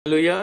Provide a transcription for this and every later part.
ஹalleluya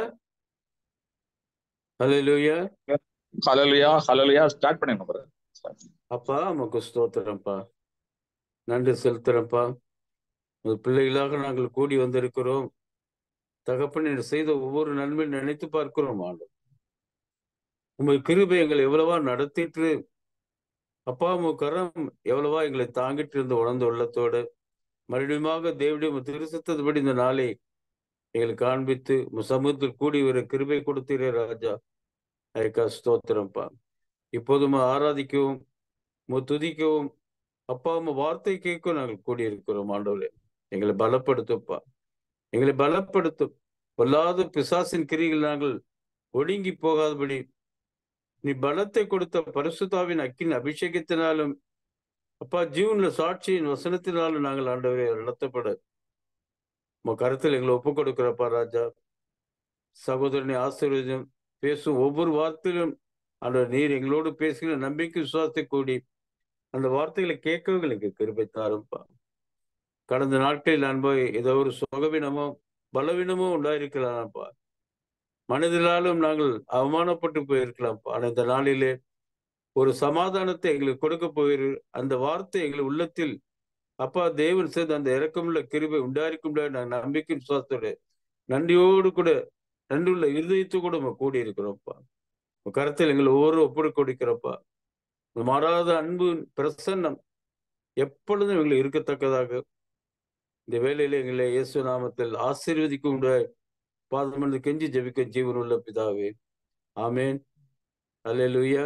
ஹalleluya ஹலலுயா ஹலலுயா start பண்ணிருங்க brother. அப்பா உமக்கு ஸ்தோத்திரம்ப்பா நன்றி செலுத்துறப்பா ஒரு பிள்ளைகளாக நாங்கள் கூடி வந்திருக்கிறோம் தகப்பன் என்று செய்த ஒவ்வொரு நன்மை நினைத்து பார்க்கிறோம் ஆண்டு உங்கள் கிருபை எங்களை எவ்வளவா நடத்திட்டு அப்பா உங்க கரம் எவ்வளவா எங்களை தாங்கிட்டு இருந்த உணர்ந்த உள்ளத்தோடு மறுபடியுமாக தேவடைய திருசத்ததுபடி இந்த நாளை எங்களுக்கு காண்பித்து உம் சமூகத்தில் கூடி வர கிருபை கொடுத்தீரே ராஜா அதுக்கா ஸ்தோத்திரம்ப்பா இப்போதும் ஆராதிக்கவும் உம்மை துதிக்கவும் அப்பா உங்க வார்த்தை கேட்கவும் நாங்கள் கூடியிருக்கிறோம் ஆண்டவரே எங்களை பலப்படுத்துப்பா எங்களை பலப்படுத்தும் பொல்லாத பிசாசின் கிரிகள் நாங்கள் ஒடுங்கி போகாதபடி நீ பலத்தை கொடுத்த பரிசுத்தாவின் அக்கின் அபிஷேகத்தினாலும் அப்பா ஜீவன்ல சாட்சியின் வசனத்தினாலும் நாங்கள் ஆண்டவரை நடத்தப்பட உங்க கருத்தில் எங்களை ஒப்பு கொடுக்கிறப்பா ராஜா சகோதரனை ஆசீர்வதியும் பேசும் ஒவ்வொரு வார்த்தையிலும் அந்த நீர் எங்களோடு பேசுகிற நம்பிக்கை விசுவாசத்தை கூடி அந்த வார்த்தைகளை கேட்க எங்களுக்கு கிருபை தாரும்பா கடந்த நாட்களில் அன்பை ஏதோ ஒரு சுகவீனமோ பலவீனமோ உண்டாயிருக்கலாம்ப்பா மனதிலாலும் நாங்கள் அவமானப்பட்டு போயிருக்கலாம்ப்பா ஆனால் இந்த நாளிலே ஒரு சமாதானத்தை எங்களுக்கு கொடுக்க போயிரு அந்த வார்த்தை எங்கள் உள்ளத்தில் அப்பா தேவன் சேர்ந்து அந்த இறக்கமுள்ள கிருபை உண்டாயிருக்கும் நாங்கள் நம்பிக்கை விசுவாசத்தோட நன்றியோடு கூட நன்றியுள்ள இருதயத்து கூட நம்ம கூடி இருக்கிறோம்ப்பா உங்க கருத்தில் எங்களை ஒவ்வொரு ஒப்புடு கொடுக்கிறப்பா இந்த மாறாத அன்பு பிரசன்னம் எப்பொழுதும் எங்களுக்கு இருக்கத்தக்கதாக இந்த வேலையில எங்களை இயேசு நாமத்தில் ஆசீர்வதிக்கும் பாதமந்து கெஞ்சி ஜெபிக்க ஜீவன் உள்ள பிதாவே ஆமேன் அல்லேலூயா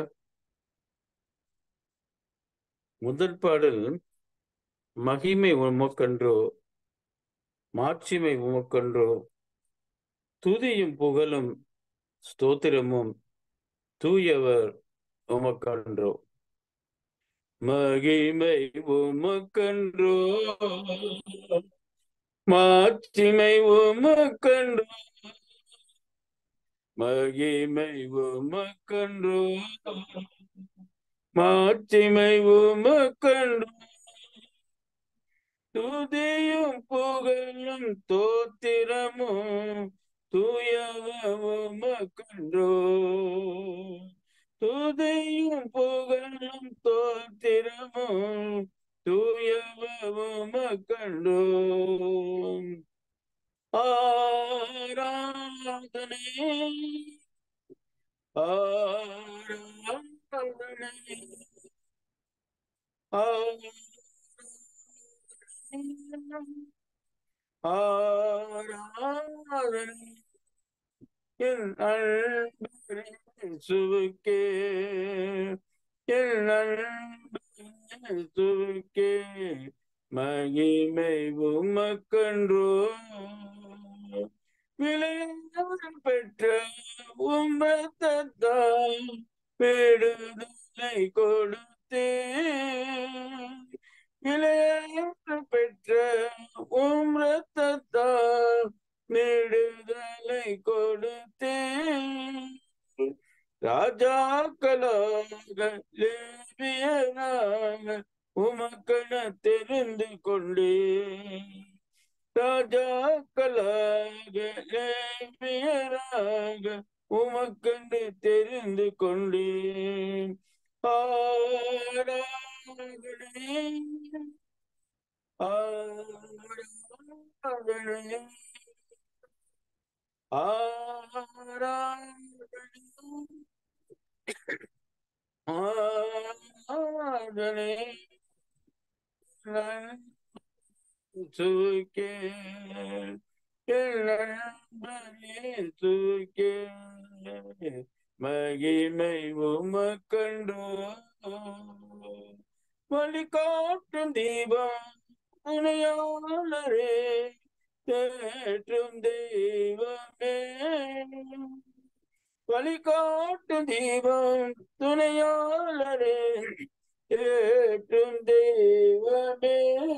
முதல் பாடல் மகிமை உமக்கன்றோ மாட்சிமை உமக்கன்றோ துதியும் புகழும் ஸ்தோத்திரமும் தூயவர் உமக்கன்றோ மகிமை உமக்கன்றோ மாட்சிமை உமக்கன்றோ மகிமை உமக்கன்றோ மாட்சிமை உமக்கன்றோ துதியும் புகழும் தோத்திரமும் தூயவமக்கன்றோ துதியும் புகழும் தோத்திரமும் தூயவமக்கண்டோ ஆராதனை ஆராதனை ஆராதனை என் அன்புக்கே என் அன்புக்கே மகிமை உமக்கன்றோ விளையாடம் பெற்ற உம்பத்தால் விடுதலை கொடுத்தே விளையாடம் பெற்ற உம் ரத்தத்தால் விடுதலை கொடுத்தேன் ராஜாக்களாக லேவியராக உமக்கென தெரிந்து கொண்டேன் ராஜாக்களாக லேவியராக உமக்கென்று தெரிந்து கொண்டேன் ஆராதனை ஆராதனை ஆராதனை சுக்கே சுக்கே மகிமை உமக்கண்டோ வழிகாட்டும் தீபம் துணையாளரே தேற்றும் தெய்வமே வழிகாட்டும் தீபம் துணையாளரே ஏற்றும் தெய்வமே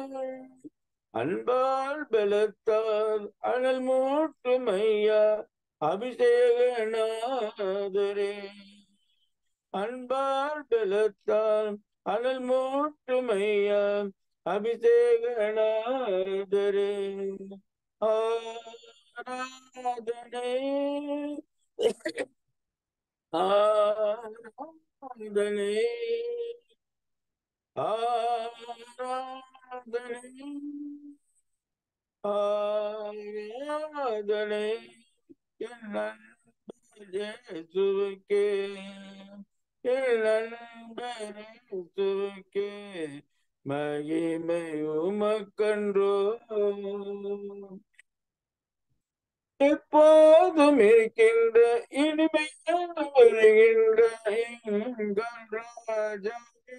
அன்பால் பலத்தால் அனல் மூட்டும் ஐயா அபிஷேகநாதரே அன்பால் பலத்தால் அனல் மூட்டும் ஐயா அபிஷேகநாதரே ஆராதனை ஆராதனை ஆராதனை ஆராதனை ஆராதனை என் நண்பர் இயேசுவுக்கே என் நண்பர் இயேசுவுக்கே மகிமை உமக்கன்றோ எப்போதும் இருக்கின்ற இனிமையாக வருகின்ற எங்கள் ராஜாவே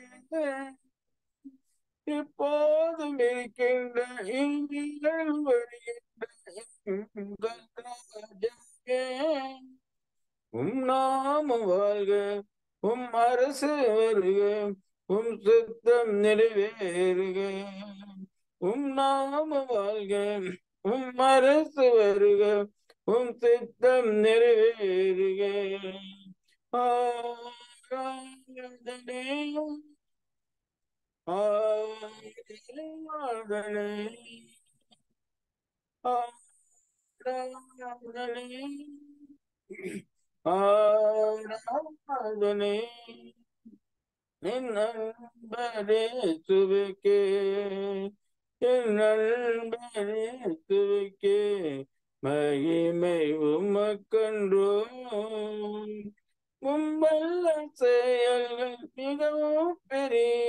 எப்போதும் இருக்கின்ற இனிமையாக வருகின்ற எங்கள் ராஜாவே உம் நாமம் வாழ்க உம் அரசு வருக உம் சுத்தம் நிறைவேறுக உம் நாமம் வாழ்க உம் அரசு வருக உம் சித்தம் நிறைவேறுக ஆராதனை ஆராதனை ஆராதனை ஆராதனை என் நண்பரே சுவிக்கே என் நண்பரே சுவிக்கே மகிமை உமக்கன்றோ மும்பல்ல செயல்கள் மிகவும் பெரிய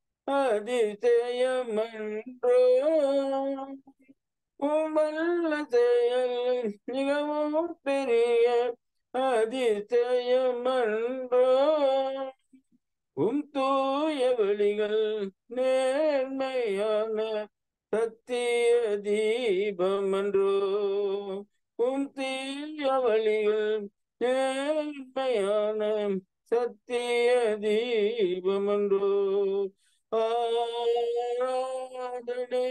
அதிசயமன்றோ உம்பல்ல செயல்கள் மிகவும் பெரிய அதிசயமன்றோ உம் தூய வழிகள் நேர்மையான சத்திய தீபமன்றோ உம் தீய வழிகள் நேர்மையான சத்திய தீபமன்றோ ஆராதனை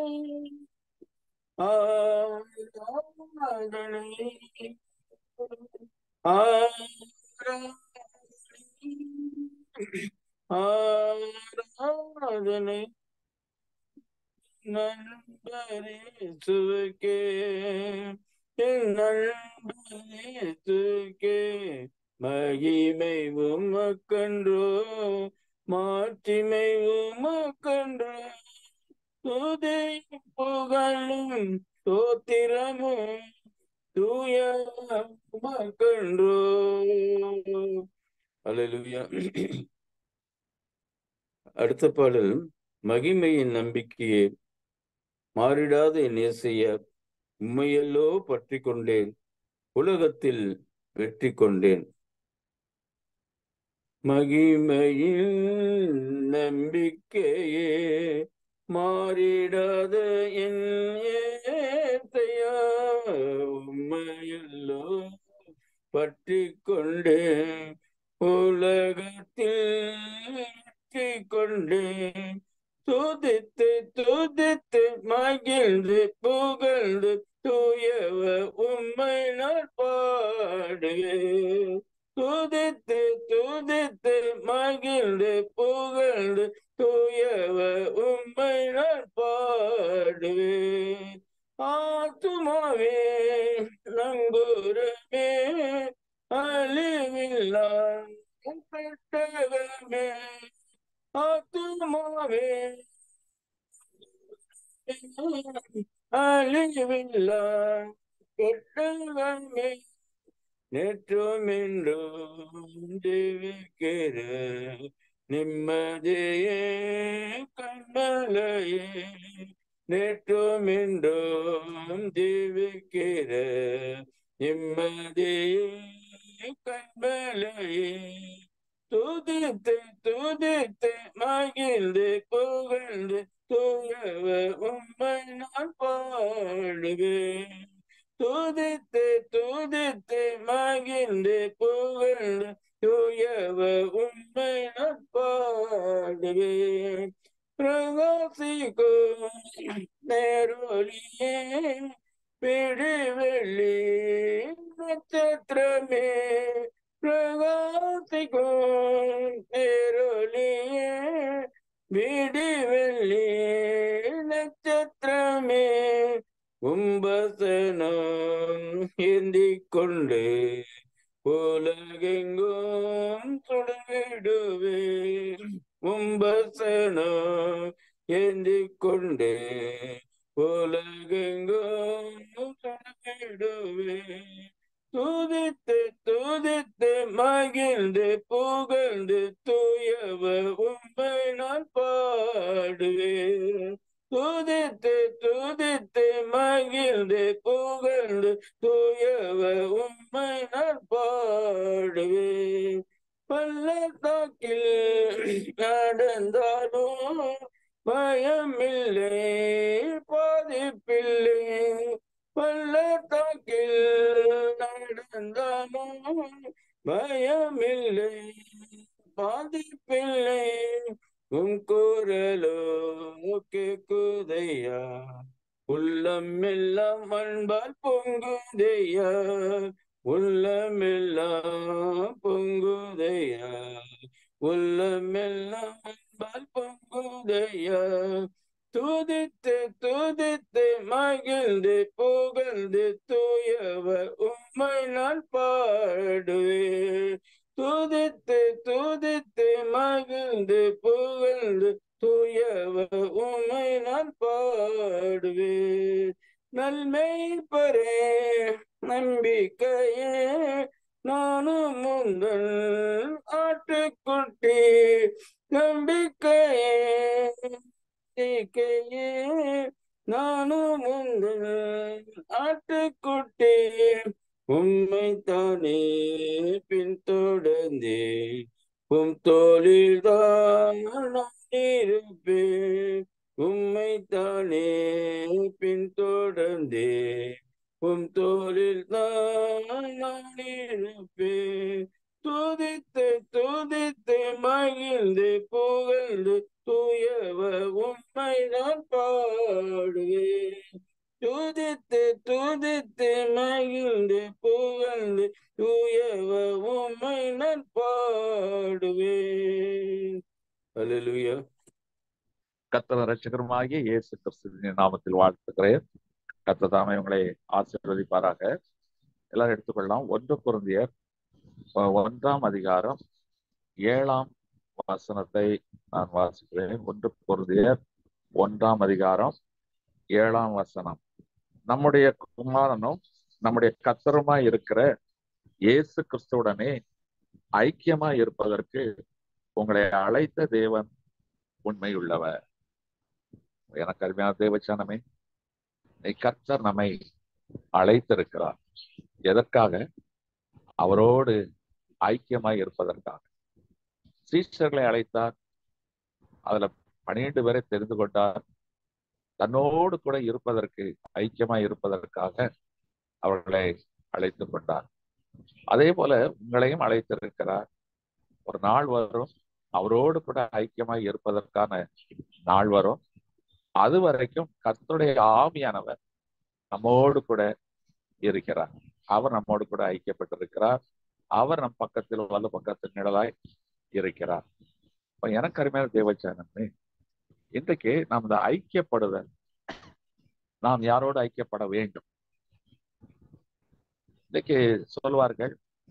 ஆராதனை ஆராதனை நண்பரே சுகே என் நண்பரே சுகே மகிமை உமக்கன்றோ மாட்சிமை உமக்கன்றோ துதி புகழும் சோத்திரமும் தூய உமக்கன்றோ அல்லேலூயா அடுத்த பாடல் மகிமையின் நம்பிக்கையே மாறிடாத என் இயேசைய உண்மையல்லோ பற்றி கொண்டேன் உலகத்தில் வெற்றி கொண்டேன் மகிமையின் நம்பிக்கையே மாறிடாத என் ஏத்தையா உண்மையல்லோ பற்றி கொண்டேன் உலகத்தில் வெற்றி கொண்டேன் துதித்து துதித்து மகிழ்ந்து புகழ்ந்து தூயவ உம்மை நான் பாடுவேன் துதித்து துதித்து மகிழ்ந்து புகழ்ந்து தூயவ உம்மை நான் பாடுவேன் ஆத்துமாவே நங்கூரமே அழிவில்லா பெட்டகமே ஆத்துமாவே அழிவில்லா பெட்டகமே நேற்றும் இன்றும் ஜீவிக்கிற நிம்மதியே கண்மலையே நேற்றும் இன்றும் ஜீவிக்கிற நிம்மதியே கண்மலையே துதித்து துதித்து மகிழ்ந்து புகழ்ந்து தூயவ உம்மை நான் பாடுவேன் துதித்து துதித்து மகிழ்ந்து புகழ்ந்து தூயவ உண்மை நான் பாடுவேன் பிரகாசிக்கும் நேரொலியே பிடிவெள்ளி நட்சத்திரமே பிரகாசிக்கும் நேரொலியே விடிவெள்ளி நட்சத்திரமே உம்பசனம் கொண்டே உலகெங்கும் தொடவிடுவேன் உம்பசனோ ஏந்தி கொண்டே உலகெங்கும் தொடவிடுவேன் துதித்து துதித்து மகிழ்ந்து புகழ்ந்து தூயவ உண்மை நான் பாடுவேன் துதித்து துதித்து மகிழ்ந்து புகழ்ந்து தூயவ உண்மை நான் பாடுவேன் பள்ளத்தாக்கில் நடந்தாலும் பயமில்லை பாதிப்பில்லை பள்ளத்தாக்கில் நடந்தாலும் பயமில்லை பாதிப்பில்லை உன் குரலோ கேக்குதையா உள்ளம் எல்லாம் அன்பால் பொங்குதையா உள்ளம் எல்லாம் பொங்குதையா உள்ளம் எல்லாம் அன்பால் பொங்குதையா துதித்து துதித்து மகிழ்ந்து புகழ்ந்து தூயவ உம்மை நான் பாடுவேன் துதித்து துதித்து மகிழ்ந்து புகழ்ந்து தூயவ உம்மை நான் பாடுவேன் நன்மை பரே நம்பிக்கையே நானும் முந்தன் ஆட்டுக்குட்டி நம்பிக்கையே நம்பிக்கையே நானும் உங்கள் ஆட்டுக்குட்டி உம்மை தானே பின்தொடர்ந்தே உம் தோளில் தான் நான் இருப்பேன் உம்மை தானே பின்தொடர்ந்தே உம் தோளில் தான் நான் இருப்பேன் துதித்து துதித்து மகிழ்ந்து புகழ்ந்து தூயவ உண்மை நான் பாடுவேன் துதித்து துதித்து மகிழ்ந்து புகழ்ந்து தூயவ உண்மை நான் பாடுவேன் அல்லேலூயா கர்த்தர் ரட்சகருமாகிய இயேசு கிறிஸ்துவின் நாமத்தில் வாழ்த்துக்கிறேன் கர்த்தர் தாமே உங்களை ஆசீர்வதிப்பாராக எல்லாரும் எடுத்துக்கொள்ளலாம் ஒன்று பொருந்தியர் ஒன்றாம் அதிகாரம் ஏழாம் வசனத்தை நான் வாசிக்கிறேன் ஒன்று பொருந்தியர் ஒன்றாம் அதிகாரம் ஏழாம் வசனம் நம்முடைய குமாரனும் நம்முடைய கத்தருமாய் இருக்கிற இயேசு கிறிஸ்துவுடனே ஐக்கியமா இருப்பதற்கு உங்களை அழைத்த தேவன் உண்மையுள்ளவர் எனக்கு அருமையான தேவச்சானமே கர்த்தர் நம்மை அழைத்திருக்கிறார் எதற்காக அவரோடு ஐக்கியமாய் இருப்பதற்காக சீஷர்களை அழைத்தார் அதுல பனிரெண்டு பேரை தெரிந்து கொண்டார் தன்னோடு கூட இருப்பதற்கு ஐக்கியமாய் இருப்பதற்காக அவர்களை அழைத்து கொண்டார் அதே போல உங்களையும் அழைத்திருக்கிறார் ஒரு நாள் வரும் அவரோடு கூட ஐக்கியமாய் இருப்பதற்கான நாள் வரும் அது வரைக்கும் கர்த்தருடைய ஆவியானவர் நம்மோடு கூட இருக்கிறார் அவர் நம்மோடு கூட ஐக்கியப்பட்டிருக்கிறார் அவர் நம் பக்கத்தில் வலு பக்கத்தில் நிழலாய் இருக்கிறார் இப்ப எனக்கு அருமையான தேவச்சானமே இன்றைக்கு நாம் இந்த ஐக்கியப்படுதல் நாம் யாரோடு ஐக்கியப்பட வேண்டும் இன்னைக்கு சொல்வார்கள்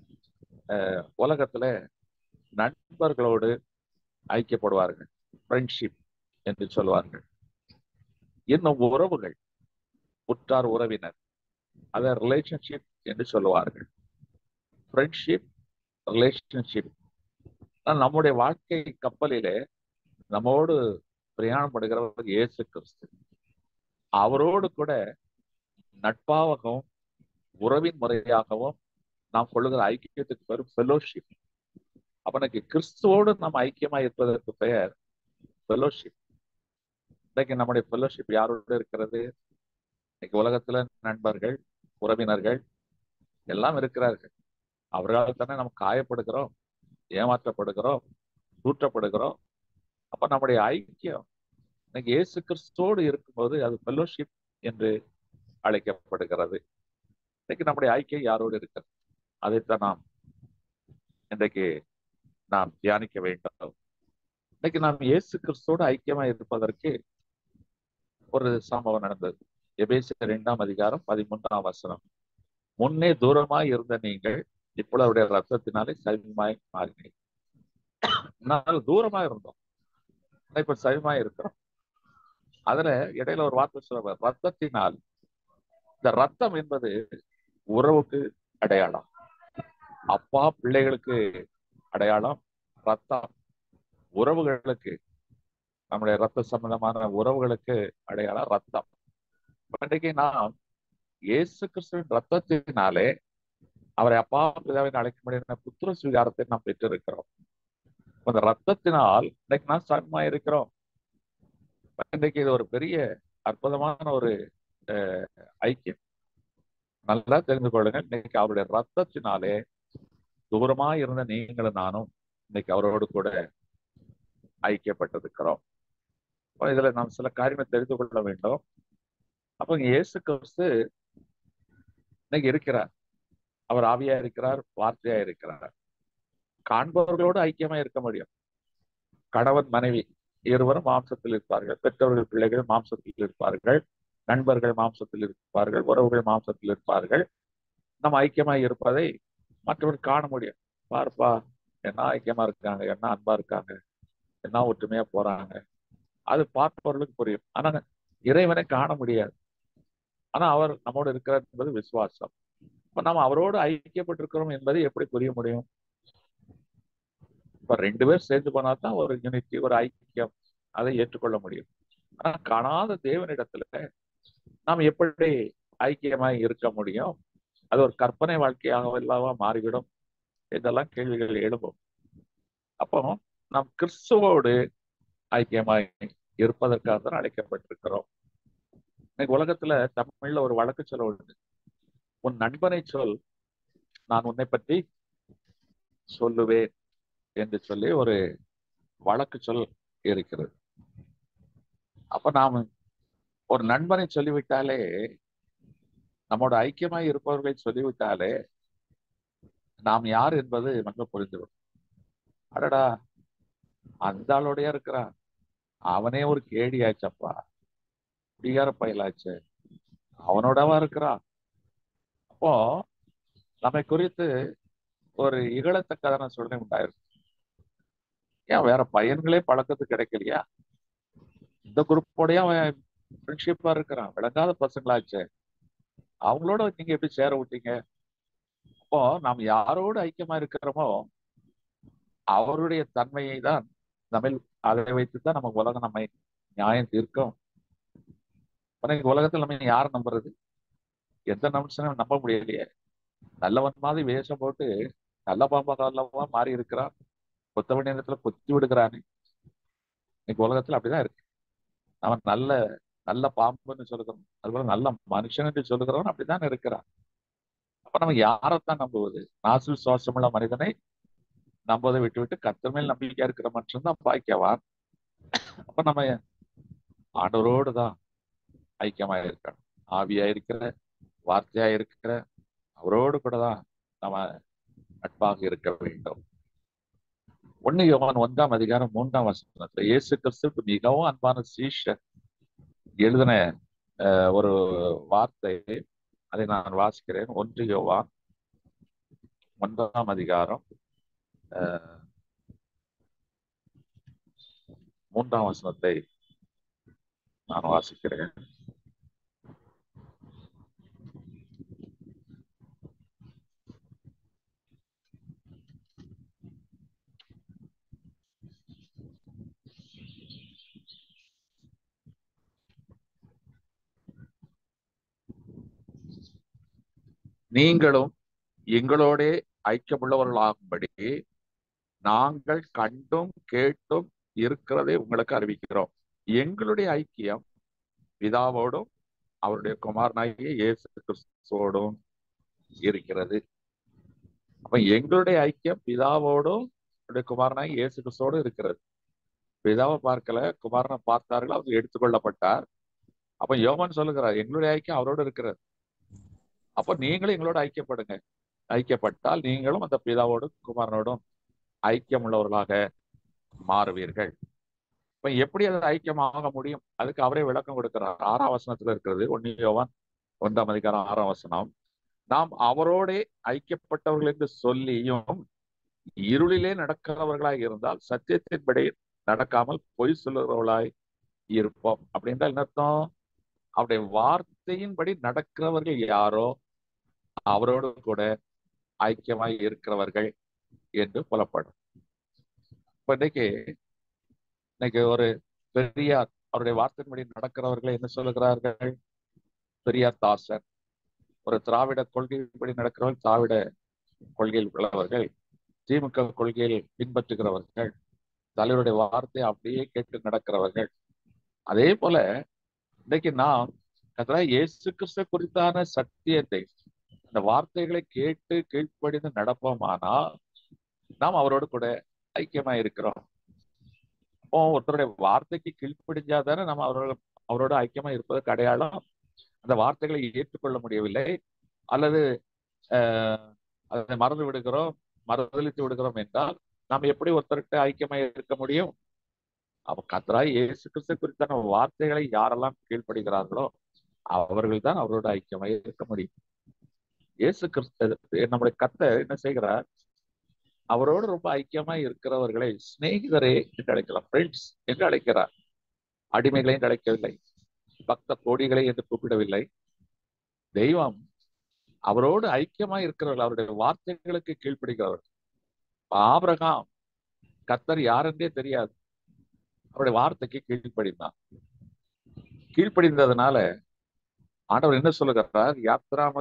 உலகத்துல நண்பர்களோடு ஐக்கியப்படுவார்கள் ஃப்ரெண்ட்ஷிப் என்று சொல்வார்கள் இன்னும் உறவுகள் உற்றார் உறவினர் அதை ரிலேஷன்ஷிப் என்று சொல்லுவார்கள் ஃப்ரெண்ட்ஷிப் ரிலேஷன்ஷிப் நம்முடைய வாழ்க்கை கப்பலிலே நம்மோடு பிரயாணம் படுகிறவர் இயேசு கிறிஸ்து அவரோடு கூட நட்பாகவும் உறவின் முறையாகவும் நாம் கொள்ளுகிற ஐக்கியத்துக்கு பேர் ஃபெலோஷிப் அப்ப கிறிஸ்துவோடு நாம் ஐக்கியமா இருப்பதற்கு பெயர் ஃபெலோஷிப் இன்னைக்கு நம்முடைய ஃபெலோஷிப் யாரோடு இருக்கிறது இன்னைக்கு உலகத்துல நண்பர்கள் உறவினர்கள் எல்லாம் இருக்கிறார்கள் அவர்களால் தானே நம்ம காயப்படுகிறோம் ஏமாற்றப்படுகிறோம் தூற்றப்படுகிறோம் அப்ப நம்முடைய ஐக்கியம் இன்னைக்கு இயேசு கிறிஸ்தோடு இருக்கும்போது அது ஃபெலோஷிப் என்று அழைக்கப்படுகிறது இன்னைக்கு நம்முடைய ஐக்கியம் யாரோடு இருக்கிறது அதைத்தான் நாம் இன்றைக்கு நாம் தியானிக்க வேண்டும் இன்னைக்கு நாம் இயேசு கிறிஸ்தோடு ஐக்கியமா இருப்பதற்கு ஒரு சம்பவம் நடந்தது எபேசிய இரண்டாம் அதிகாரம் பதிமூன்றாம் வசனம் முன்னே தூரமாய் இருந்த நீங்கள் இப்பொழுது அவருடைய ரத்தத்தினாலே சமீபமாய் மாறினீங்க முன்னால் தூரமா இருந்தோம் ஆனா இப்ப சமீபமாய் இருக்கிறோம் அதுல இடையில ஒரு வார்த்தை சொல்லுவார் ரத்தத்தினால் இந்த ரத்தம் என்பது உறவுக்கு அடையாளம் அப்பா பிள்ளைகளுக்கு அடையாளம் ரத்தம் உறவுகளுக்கு நம்முடைய ரத்த சம்பந்தமான உறவுகளுக்கு அடையாளம் ரத்தம் இன்றைக்கு நாம் இயேசு கிறிஸ்துவின் ரத்தத்தினாலே அவரை அப்பா பிதாவின் அழைக்க முடியாத புத்திர சுவீகாரத்தை நாம் பெற்றிருக்கிறோம் அந்த ரத்தத்தினால் இன்னைக்கு நான் சமமா இருக்கிறோம் இன்றைக்கு இது ஒரு பெரிய அற்புதமான ஒரு அஹ், ஐக்கியம் நல்லா தெரிந்து கொள்ளுங்க இன்னைக்கு அவருடைய ரத்தத்தினாலே தூரமா இருந்த நீங்களும் நானும் இன்னைக்கு அவரோடு கூட ஐக்கியப்பட்டிருக்கிறோம் அப்ப இதுல நாம் சில காரியங்களை தெரிந்து கொள்ள வேண்டும் அப்ப இங்க இயேசு கிறிஸ்து இன்னைக்கு இருக்கிறார் அவர் ஆவியா இருக்கிறார் வார்த்தையா இருக்கிறார் காண்பவர்களோடு ஐக்கியமா இருக்க முடியும் கணவன் மனைவி இருவரும் மாம்சத்தில் இருப்பார்கள் பெற்றோர்கள் பிள்ளைகள் மாம்சத்தில் இருப்பார்கள் நண்பர்கள் மாம்சத்தில் இருப்பார்கள் உறவுகள் மாம்சத்தில் இருப்பார்கள் நம்ம ஐக்கியமா இருப்பதை மற்றவர்கள் காண முடியும் பார்ப்பா என்ன ஐக்கியமா இருக்காங்க என்ன அன்பா இருக்காங்க என்ன ஒற்றுமையா போறாங்க அது பார்ப்பவர்களுக்கு புரியும் ஆனா இறைவனை காண முடியாது ஆனா அவர் நம்மோடு இருக்கிறார் என்பது விசுவாசம் இப்ப நம்ம அவரோடு ஐக்கியப்பட்டிருக்கிறோம் என்பதை எப்படி புரிய முடியும் இப்ப ரெண்டு பேர் சேர்ந்து போனா தான் ஒரு யூனிட்டி ஒரு ஐக்கியம் அதை ஏற்றுக்கொள்ள முடியும் ஆனா காணாத தேவனிடத்துல நாம் எப்படி ஐக்கியமாய் இருக்க முடியும் அது ஒரு கற்பனை வாழ்க்கையாக இல்லாம மாறிவிடும் இதெல்லாம் கேள்விகள் எழும்பும் அப்போ நாம் கிறிஸ்துவோடு ஐக்கியமாய் இருப்பதற்காக தான் அழைக்கப்பட்டிருக்கிறோம் இன்னைக்கு உலகத்துல தமிழ்ல ஒரு வழக்கு சொல்ல உண்டு உன் நண்பனை சொல் நான் உன்னை பற்றி சொல்லுவேன் என்று சொல்லி ஒரு வழக்கு சொல் இருக்கிறது அப்ப நாம் ஒரு நண்பனை சொல்லிவிட்டாலே நம்மோட ஐக்கியமாய் இருப்பவர்களை சொல்லிவிட்டாலே நாம் யார் என்பது நமக்கு புரிந்துவிடும் அடடா அந்த ஆளோடய இருக்கிறான் அவனே ஒரு கேடி ஆச்சப்பா குடிகார பயலாச்சு அவனோடவா இருக்கிறான் அப்போ நம்மை குறித்து ஒரு இகழத்தக்கதான சூழ்நிலை உண்டாயிருக்கு ஏன் வேற பையன்களே பழக்கத்துக்கு கிடைக்கலையா இந்த குரூப்போடய அவன் ஃப்ரெண்ட்ஷிப்பா இருக்கிறான் விளங்காத பசங்களாச்சே அவங்களோட நீங்க எப்படி சேர விட்டீங்க அப்போ நாம் யாரோடு ஐக்கியமா இருக்கிறோமோ அவருடைய தன்மையை தான் நம்ம அதை வைத்து தான் நம்ம உலகம் நம்மை நியாயம் தீர்க்கும் இன்னைக்கு உலகத்துல நம்ம யாரை நம்புறது எந்த நிமிஷம் நம்ப முடியலையே நல்லவன் மாதிரி வேஷம் போட்டு நல்ல பாம்பாக அல்லவா மாறி இருக்கிறான் கொத்தவன் நேரத்துல கொத்தி விடுகிறானே இன்னைக்கு உலகத்துல அப்படிதான் இருக்கு அவன் நல்ல நல்ல பாம்புன்னு சொல்லுகிறோம் அதுபோல நல்ல மனுஷன் என்று சொல்லுகிறவன் அப்படித்தான் இருக்கிறான் அப்ப நம்ம யாரைத்தான் நம்புவது நாசில் சுவாசமுள்ள மனிதனை நம்புவதை விட்டு விட்டு கத்தர் மேல் நம்பிக்கையா இருக்கிற மட்டும்தான் பாய்க்கவான் அப்ப நம்ம ஆண்டவரோடு தான் ஐக்கியமா இருக்கணும் ஆவியா இருக்கிற வார்த்தையா இருக்கிற அவரோடு கூட தான் நம்ம நட்பாக இருக்க வேண்டும் ஒன்னு யோவான் ஒன்றாம் அதிகாரம் மூன்றாம் வசனத்துல இயேசு கிறிஸ்துக்கு மிகவும் அன்பான சீஷர் எழுதின ஒரு வார்த்தை அதை நான் வாசிக்கிறேன் ஒன்று யோவான் ஒன்றாம் அதிகாரம் மூன்றாம் வசனத்தை நான் வாசிக்கிறேன் நீங்களும் எங்களோட ஐக்கியமுள்ளவர்களாகும்படி நாங்கள் கண்டும் கேட்டும் இருக்கிறதை உங்களுக்கு அறிவிக்கிறோம் எங்களுடைய ஐக்கியம் பிதாவோடும் அவருடைய குமாரனாகிய இயேசு கிறிஸ்துவோடும் இருக்கிறது அப்ப எங்களுடைய ஐக்கியம் பிதாவோடும் அவருடைய குமாரனாகி இயேசு கிறிஸ்துவோடும் இருக்கிறது பிதாவை பார்க்கல குமாரனை பார்த்தார்கள் அவர் எடுத்துக்கொள்ளப்பட்டார் அப்ப யோமன் சொல்லுகிறார் எங்களுடைய ஐக்கியம் அவரோடு இருக்கிறது அப்ப நீங்களும் எங்களோட ஐக்கியப்படுங்க ஐக்கியப்பட்டால் நீங்களும் அந்த பிதாவோடும் குமாரனோடும் ஐக்கியம் உள்ளவர்களாக மாறுவீர்கள் இப்ப எப்படி அது ஐக்கியமாக முடியும் அதுக்கு அவரே விளக்கம் கொடுக்கிறார் ஆறாம் வசனத்துல இருக்கிறது ஒன்னு யோவான் ஒன்றாம் அதிகாரம் ஆறாம் வசனம் நாம் அவரோட ஐக்கியப்பட்டவர்கள் என்று சொல்லியும் இருளிலே நடக்கிறவர்களாய் இருந்தால் சத்தியத்தின்படி நடக்காமல் பொய் சொல்லுகிறவர்களாய் இருப்போம் அப்படின்றால் என்ன அர்த்தம் அவருடைய வார்த்தையின்படி நடக்கிறவர்கள் யாரோ அவரோடு கூட ஐக்கியமாய் இருக்கிறவர்கள் என்று புலப்படும் இப்ப இன்னைக்கு இன்னைக்கு ஒரு பெரியார் அவருடைய வார்த்தையின்படி நடக்கிறவர்களை என்ன சொல்லுகிறார்கள் பெரியார் தாசன் ஒரு திராவிட கொள்கைப்படி நடக்கிறவர்கள் திராவிட கொள்கையில் உள்ளவர்கள் திமுக கொள்கையில் பின்பற்றுகிறவர்கள் தலைவருடைய வார்த்தையை அப்படியே கேட்டு நடக்கிறவர்கள் அதே போல இன்னைக்கு நாம் கத்தரா இயேசு கிறிஸ்து குறித்தான சத்தியத்தை அந்த வார்த்தைகளை கேட்டு கீழ்ப்படிந்து நடப்போமானால் நாம் அவரோடு கூட ஐக்கியமா இருக்கிறோம் அப்போ ஒருத்தருடைய வார்த்தைக்கு கீழ்ப்படிஞ்சாதானே நம்ம அவரோட அவரோட ஐக்கியமா இருப்பதற்கு அடையாளம் அந்த வார்த்தைகளை ஏற்றுக்கொள்ள முடியவில்லை அல்லது ஆஹ் அதை மறந்து விடுகிறோம் மறுதளித்து விடுகிறோம் என்றால் நாம் எப்படி ஒருத்தர்கிட்ட ஐக்கியமா இருக்க முடியும் அவ கத்தராய் இயேசு கிறிஸ்து குறித்தான வார்த்தைகளை யாரெல்லாம் கீழ்ப்படுகிறார்களோ அவர்கள் தான் அவரோட ஐக்கியமாக இருக்க முடியும் இயேசு கிறிஸ்து நம்முடைய கத்த என்ன செய்கிறார் அவரோடு ரொம்ப ஐக்கியமா இருக்கிறவர்களை சிநேகிதரே என்று அழைக்கலாம் ஃப்ரெண்ட்ஸ் என்று அழைக்கிறார் அடிமைகளையும் அழைக்கவில்லை பக்த கோடிகளை என்று கூப்பிடவில்லை தெய்வம் அவரோடு ஐக்கியமா இருக்கிறவர்கள் அவருடைய வார்த்தைகளுக்கு கீழ்ப்படுகிறவர்கள் ஆபிரகாம் கத்தர் யாரென்றே தெரியாது அவருடைய வார்த்தைக்கு கீழ்ப்படிந்தான் கீழ்ப்படிந்ததுனால ஆண்டவர் என்ன சொல்லுகிறார் யாத்ராம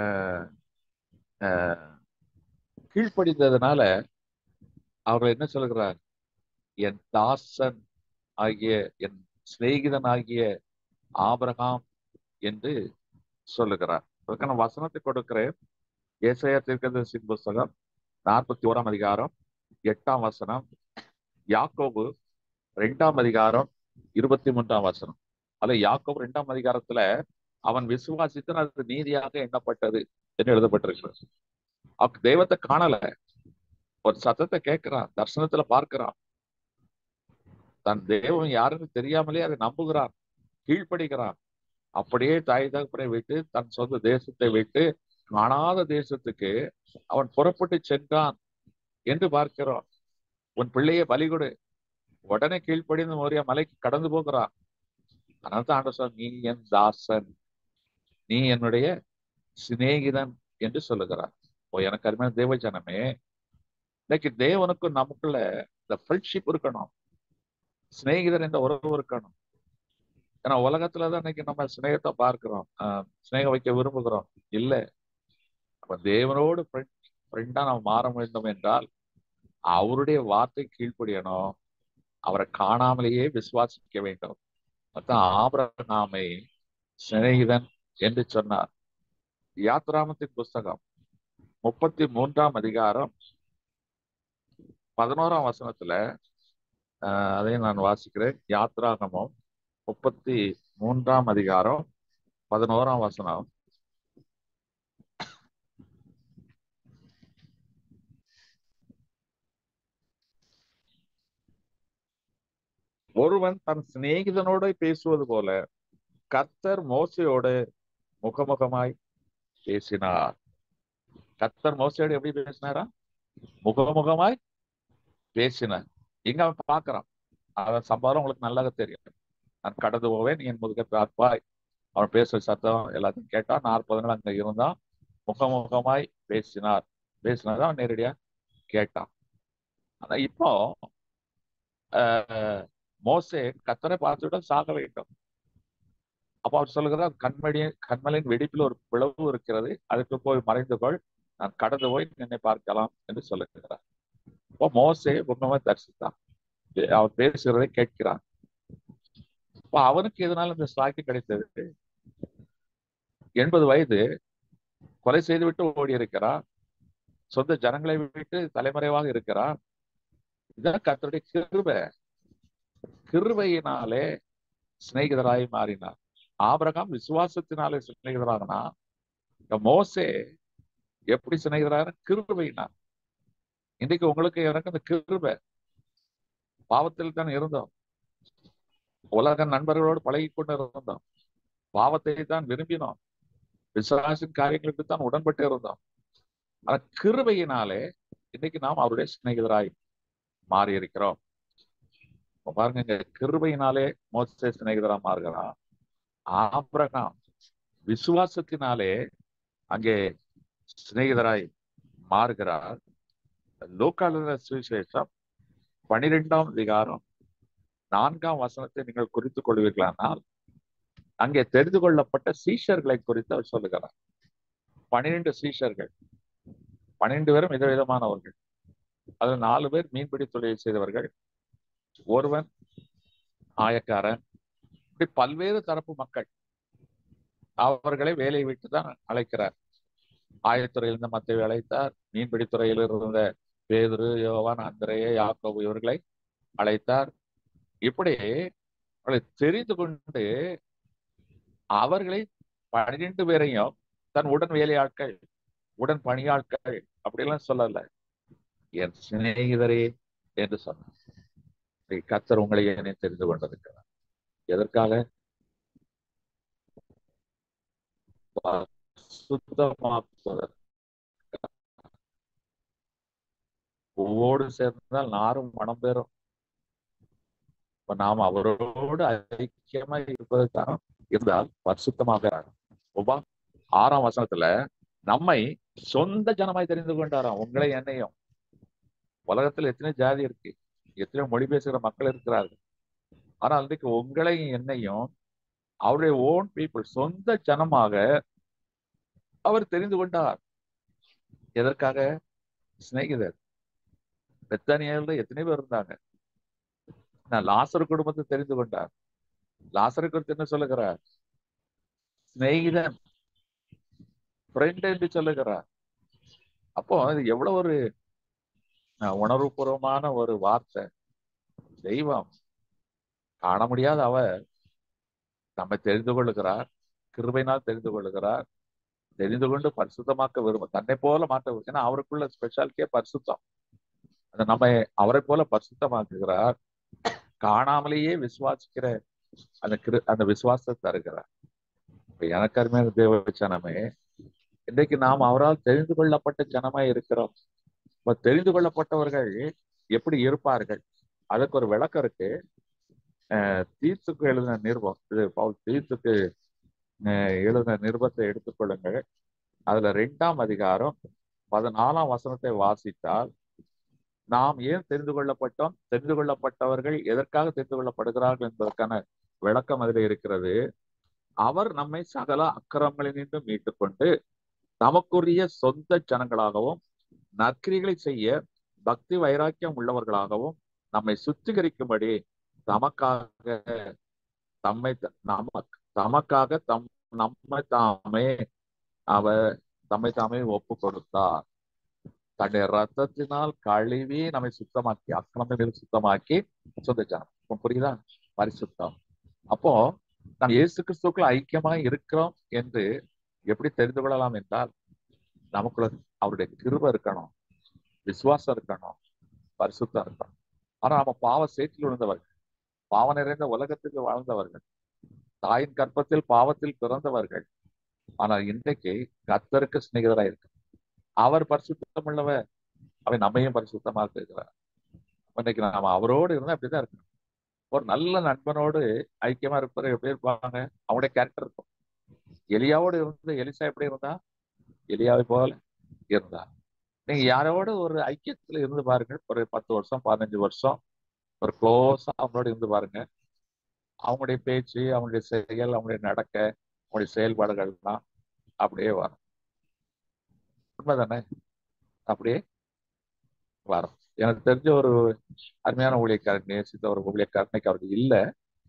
கீழ்ப்படிந்ததுனால அவர்கள் என்ன சொல்லுகிறார் என் தாசன் ஆகிய என் சிநேகிதன் ஆகிய ஆபிரகாம் என்று சொல்லுகிறார் அதுக்கான வசனத்தை கொடுக்கிறேன் ஏசையா தீர்க்கதரிசின் புஸ்தகம் நாற்பத்தி ஓராம் அதிகாரம் எட்டாம் வசனம் யாக்கோபு ரெண்டாம் அதிகாரம் இருபத்தி மூன்றாம் வசனம் அல்ல யாக்கோபு ரெண்டாம் அதிகாரத்துல அவன் விசுவாசித்தான் அது நீதியாக எண்ணப்பட்டது என்று எழுதப்பட்டிருக்கிறது அவன் தெய்வத்தை காணல ஒரு சத்தத்தை கேட்கிறான் தர்சனத்துல பார்க்கிறான் தன் தெய்வம் யாருன்னு தெரியாமலே அதை நம்புகிறான் கீழ்ப்படுகிறான் அப்படியே தாய் தகப்பனை விட்டு தன் சொந்த தேசத்தை விட்டு காணாத தேசத்துக்கு அவன் புறப்பட்டு சென்றான் என்று பார்க்கிறோம் உன் பிள்ளையை பலி கொடு உடனே கீழ்ப்படிந்து மோரியா மலைக்கு கடந்து போகிறான் அதனால தான் ஆண்ட சொல் நீ என் தாசன் நீ என்னுடைய சிநேகிதன் என்று சொல்லுகிறார் ஓ எனக்கு அருமையான தேவ ஜனமே இன்னைக்கு தேவனுக்கும் நமக்குள்ள இந்த ஃப்ரெண்ட்ஷிப் இருக்கணும் சிநேகிதர் என்ற உறவு இருக்கணும் ஏன்னா உலகத்துலதான் இன்னைக்கு நம்ம சிநேகத்தை பார்க்கிறோம் சிநேகம் வைக்க விரும்புகிறோம் இல்ல அப்ப தேவனோடு ஃப்ரெண்டா நம்ம மாற வேண்டும் என்றால் அவருடைய வார்த்தை கீழ்ப்படியணும் அவரை காணாமலேயே விசுவாசிக்க வேண்டும் அதான் ஆபரகாமை சிநேகிதன் என்று சொன்னார் யாத்ராமத்தின் புஸ்தகம் முப்பத்தி மூன்றாம் அதிகாரம் பதினோராம் வசனத்துல ஆஹ் அதையும் நான் வாசிக்கிறேன் யாத்ராகமம் முப்பத்தி மூன்றாம் அதிகாரம் பதினோராம் வசனம் ஒருவன் தன் சிநேகிதனோட பேசுவது போல கர்த்தர் மோசையோடு முகமுகமாய் பேசினார் கர்த்தர் மோசையோடு எப்படி பேசினாரா முகமுகமாய் பேசினார் இங்க அவன் பாக்குறான் அவன் சம்பாதம் உங்களுக்கு நல்லாக தெரியும் நான் கடந்து போவேன் நீ என் முதுக பார்ப்பாய் அவன் பேசுற சத்தம் எல்லாத்தையும் கேட்டான் நாற்பது நாள் அங்க இருந்தான் முகமுகமாய் பேசினார் பேசினாதான் அவன் நேரடியா கேட்டான் ஆனா இப்போ மோசே கத்தரை பார்த்துவிட சாக வேண்டும் அப்ப அவர் சொல்லுகிறார் கண்மணி கண்மலின் வெடிப்பில் ஒரு பிளவு இருக்கிறது அதுக்கு போய் மறைந்து கொள் நான் கடந்து போய் என்னை பார்க்கலாம் என்று சொல்லுகிறார் இப்போ மோசே உண்மை தரிசித்தான் அவர் பேசுகிறதை கேட்கிறான் இப்ப அவனுக்கு எதனால இந்த சாக்கி கிடைத்தது எண்பது வயது கொலை செய்துவிட்டு ஓடி இருக்கிறான் சொந்த ஜனங்களை விட்டு தலைமறைவாக இருக்கிறான் இதான் கத்தருடைய கிருபை கிருபையினாலே சிநேகிதராய் மாறினார் ஆபரகாம் விசுவாசத்தினாலே சிநேகிதராகனா மோசே எப்படி சிநேகிதராக கிருபையினார் இன்றைக்கு உங்களுக்கு எனக்கு அந்த கிருபை பாவத்தில் தான் இருந்தோம் உலக நண்பர்களோடு பழகி கொண்டு இருந்தோம் பாவத்தை தான் விரும்பினோம் விசுவாசின் காரியங்களுக்கு தான் உடன்பட்டு இருந்தோம் ஆனா கிருபையினாலே இன்னைக்கு நாம் அவருடைய சிநேகிதராய் மாறி இருக்கிறோம் இப்ப பாருங்க இங்க கிருபையினாலே மோசே சிநேகிதரா மாறுகிறான் ஆபிரகாம் விசுவாசத்தினாலே அங்கே சிநேகிதராய் மாறுகிறார் லோக்காள சுவிசேஷம் பனிரெண்டாம் அதிகாரம் நான்காம் வசனத்தை நீங்கள் குறித்துக் கொள்வீர்களானால் அங்கே தெரிந்து கொள்ளப்பட்ட சீஷர்களை குறித்து அவர் சொல்லுகிறார் பனிரெண்டு சீஷர்கள் பன்னிரண்டு பேரும் விதவிதமானவர்கள் அதில் நாலு பேர் மீன்பிடி தொழிலை செய்தவர்கள் ஒருவன் ஆயக்காரன் இப்படி பல்வேறு தரப்பு மக்கள் அவர்களை வேலையை விட்டு தான் அழைக்கிறார் ஆயத்துறையில் இருந்த மத்தவை அழைத்தார் மீன்பிடி துறையில் இருந்த பேதுரு யோவான் அந்திரைய யாக்கோபு இவர்களை அழைத்தார் இப்படி அவர்களை தெரிந்து கொண்டு அவர்களை பன்னிரெண்டு பேரையும் தன் உடன் வேலையாட்கள் உடன் பணியாட்கள் அப்படிலாம் சொல்லல என் சிநேகிதரே என்று சொன்னார் கத்தர் உங்களை என்னை தெரிந்து கொண்டிருக்கிறார் எதற்காக சுத்தமாக்குவதற்கு பூவோடு சேர்ந்தால் நாரும் மனம் பெறும் இப்ப நாம் அவரோடு ஐக்கியமா இருப்பதற்கான இருந்தால் பரிசுத்தமாக ஒவ்வா ஆறாம் வசனத்துல நம்மை சொந்த ஜனமாய் தெரிந்து கொண்டாராம் உங்களை என்னையும் உலகத்துல எத்தனை ஜாதி இருக்கு எத்தனை மொழி பேசுகிற மக்கள் இருக்கிறார்கள் ஆனால் இன்றைக்கு உங்களையும் என்னையும் அவருடைய ஓன் பீப்புள் சொந்த ஜனமாக அவர் தெரிந்து கொண்டார் எதற்காக சிநேகிதர் பெத்தானியால எத்தனை பேர் இருந்தாங்க நான் லாசர் குடும்பத்தை தெரிந்து கொண்டார் லாசரை குறித்து என்ன சொல்லுகிறார் சிநேகிதன் ஃப்ரெண்ட் என்று சொல்லுகிறார் அப்போ இது எவ்வளவு ஒரு உணர்வுபூர்வமான ஒரு வார்த்தை தெய்வம் காண முடியாத அவர் நம்மை தெரிந்து கொள்ளுகிறார் கிருபைனால் தெரிந்து கொள்ளுகிறார் தெரிந்து கொண்டு பரிசுத்தமாக்க விரும்ப தன்னை போல மாற்ற ஏன்னா அவருக்குள்ள ஸ்பெஷாலிட்டியே பரிசுத்தம் அந்த நம்ம அவரை போல பரிசுத்தமாக்குகிறார் காணாமலேயே விசுவாசிக்கிற அந்த கிரு அந்த விசுவாசத்தை தருகிறார் இப்ப எனக்கு அருமையான தேவ ஜனமே இன்றைக்கு நாம் அவரால் தெரிந்து கொள்ளப்பட்ட ஜனமா இருக்கிறோம் இப்ப தெரிந்து கொள்ளப்பட்டவர்கள் எப்படி இருப்பார்கள் அதுக்கு ஒரு விளக்கம் இருக்கு தீர்த்துக்கு எழுதின நிருபம் இது பவுல் தீர்த்துக்கு எழுதின நிருபத்தை எடுத்துக்கொள்ளுங்கள் அதுல ரெண்டாம் அதிகாரம் பதினாலாம் வசனத்தை வாசித்தால் நாம் ஏன் தெரிந்து கொள்ளப்பட்டோம் தெரிந்து கொள்ளப்பட்டவர்கள் எதற்காக தெரிந்து கொள்ளப்படுகிறார்கள் என்பதற்கான விளக்கம் அதில் இருக்கிறது அவர் நம்மை சகல அக்கிரமங்களினின்று மீட்டுக் கொண்டு தமக்குரிய சொந்த ஜனங்களாகவும் நற்கிரிகளை செய்ய பக்தி வைராக்கியம் உள்ளவர்களாகவும் நம்மை சுத்திகரிக்கும்படி தமக்காக தம்மை நமக்கு தமக்காக தம் நம்மை தாமே அவர் தம்மை தாமே ஒப்பு கொடுத்தார் தன்னுடைய ரத்தத்தினால் கழுவி நம்மை சுத்தமாக்கி அக்கிரமில் சுத்தமாக்கி சொந்த ஜனம் புரியுதா பரிசுத்தம் அப்போ நாம் இயேசு கிறிஸ்துக்குள் ஐக்கியமாக இருக்கிறோம் என்று எப்படி தெரிந்து கொள்ளலாம் என்றால் நமக்குள்ள அவருடைய கிருப இருக்கணும் விசுவாசம் இருக்கணும் பரிசுத்தம் இருக்கணும் ஆனா நம்ம பாவ சேற்றில் விழுந்தவர்கள் பாவ நிறைந்த உலகத்துக்கு வாழ்ந்தவர்கள் தாயின் கற்பத்தில் பாவத்தில் பிறந்தவர்கள் ஆனால் இன்றைக்கு கத்தருக்கு சிநேகிதராக இருக்கு அவர் பரிசுத்தம் உள்ளவர் அவை நம்மையும் பரிசுத்தமாக இருக்கிறார் இன்னைக்கு நாம அவரோடு இருந்தா அப்படிதான் இருக்கணும் ஒரு நல்ல நண்பனோடு ஐக்கியமா இருப்பவர் எப்படி இருப்பாங்க அவங்களுடைய கேரக்டர் இருக்கும் எலியாவோடு இருந்து எலிசா எப்படி இருந்தா எலியாவை போல இருந்தா நீங்க யாரோட ஒரு ஐக்கியத்துல இருந்து பாருங்க ஒரு பத்து வருஷம் பதினஞ்சு வருஷம் ஒரு க்ளோஸா அவங்களோட இருந்து பாருங்க அவங்களுடைய பேச்சு அவங்களுடைய செயல் அவங்களுடைய நடக்க அவங்களுடைய செயல்பாடுகள்லாம் அப்படியே வரும் உண்மைதானே அப்படியே வரும் எனக்கு தெரிஞ்ச ஒரு அருமையான ஊழியக்காரன் நேசித்த ஒரு ஊழியக்காரனைக்கு அவருக்கு இல்லை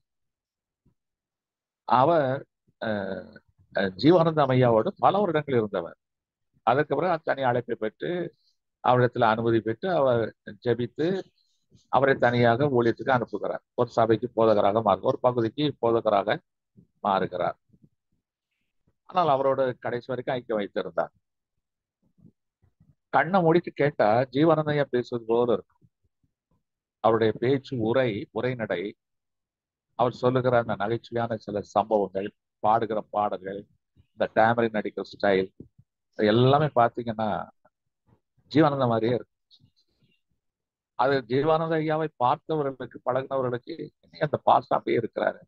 அவர் ஜீவானந்த ஐயாவோடு பல வருடங்கள் இருந்தவர் அதற்கு பிறகு தனி அழைப்பை பெற்று அவரிடத்துல அனுமதி பெற்று அவர் ஜெபித்து அவரை தனியாக ஊழியத்துக்கு அனுப்புகிறார் ஒரு சபைக்கு போதகராக மாறு ஒரு பகுதிக்கு போதகராக மாறுகிறார் ஆனால் அவரோட கடைசி வரைக்கும் ஐக்கியம் வைத்திருந்தார் கண்ணை முடித்து கேட்டா ஜீவானந்தையா பேசுவது போல இருக்கும் அவருடைய பேச்சு உரை உரைநடை அவர் சொல்லுகிற அந்த நகைச்சுவையான சில சம்பவங்கள் பாடுகிற பாடல்கள் இந்த டேமரின் நடிக்கிற ஸ்டைல் எல்லாமே பார்த்தீங்கன்னா ஜீவானந்த மாதிரியே இருக்கு அது ஜீவானந்த ஐயாவை பார்த்தவர்களுக்கு பழகினவர்களுக்கு இன்னைக்கு அந்த பாஸ்ட் அப்படியே இருக்கிறாரு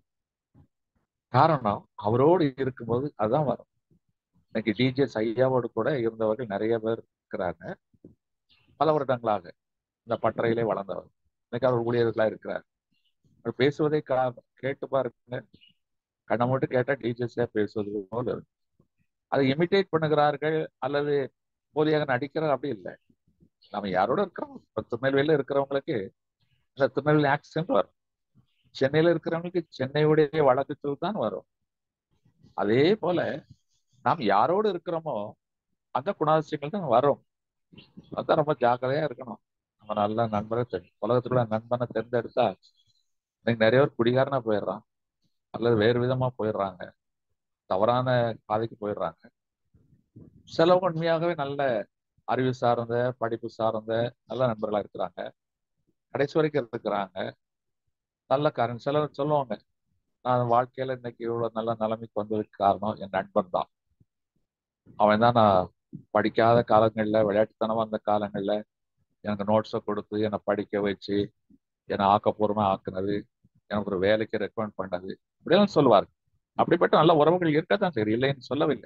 காரணம் அவரோடு இருக்கும்போது அதுதான் வரும் இன்னைக்கு டிஜே ஐயாவோடு கூட இருந்தவர்கள் நிறைய பேர் இருக்கிறாங்க பல வருடங்களாக இந்த பட்டறையிலே வளர்ந்தவர் இன்னைக்கு அவர் ஊழியர்களா இருக்கிறார் அவர் பேசுவதை கா கேட்டு பாருங்க கண்ணை மட்டும் கேட்டா டீச்சர்ஸே பேசுவது போல இருக்கு அதை இமிட்டேட் பண்ணுகிறார்கள் அல்லது போலியாக நடிக்கிறார் அப்படி இல்லை நம்ம யாரோட இருக்கிறோம் இப்ப திருநெல்வேலியில இருக்கிறவங்களுக்கு இந்த திருநெல்வேலி ஆக்சிடென்ட் வரும் சென்னையில இருக்கிறவங்களுக்கு சென்னையுடைய வழக்குகள் தான் வரும் அதே போல நாம் யாரோடு இருக்கிறோமோ அந்த குணாதிசயங்கள் தான் வரும் அதான் ரொம்ப ஜாக்கிரதையா இருக்கணும் நம்ம நல்ல நண்பரை தெரி- உலகத்துல நண்பனை தேர்ந்தெடுத்தா இன்னைக்கு நிறைய பேர் குடிகாரனா போயிடுறான் அல்லது வேறு விதமா போயிடுறாங்க தவறான பாதைக்கு போயிடுறாங்க சிலவங்க உண்மையாகவே நல்ல அறிவு சார்ந்த படிப்பு சார்ந்த நல்ல நண்பர்களா இருக்கிறாங்க கடைசி வரைக்கும் இருக்கிறாங்க நல்ல காரணம் சிலர் சொல்லுவாங்க நான் வாழ்க்கையில இன்னைக்கு இவ்வளவு நல்ல நிலைமைக்கு வந்ததுக்கு காரணம் என் நண்பன் தான் அவன் தான் நான் படிக்காத காலங்கள்ல விளையாட்டுத்தனமா இருந்த காலங்கள்ல எனக்கு நோட்ஸை கொடுத்து என்னை படிக்க வச்சு என்னை ஆக்கப்பூர்வமா ஆக்குனது எனக்கு ஒரு வேலைக்கு ரெக்கமெண்ட் பண்ணது இப்படியெல்லாம் சொல்லுவார் அப்படிப்பட்ட நல்ல உறவுகள் இருக்கத்தான் சரி இல்லைன்னு சொல்லவில்லை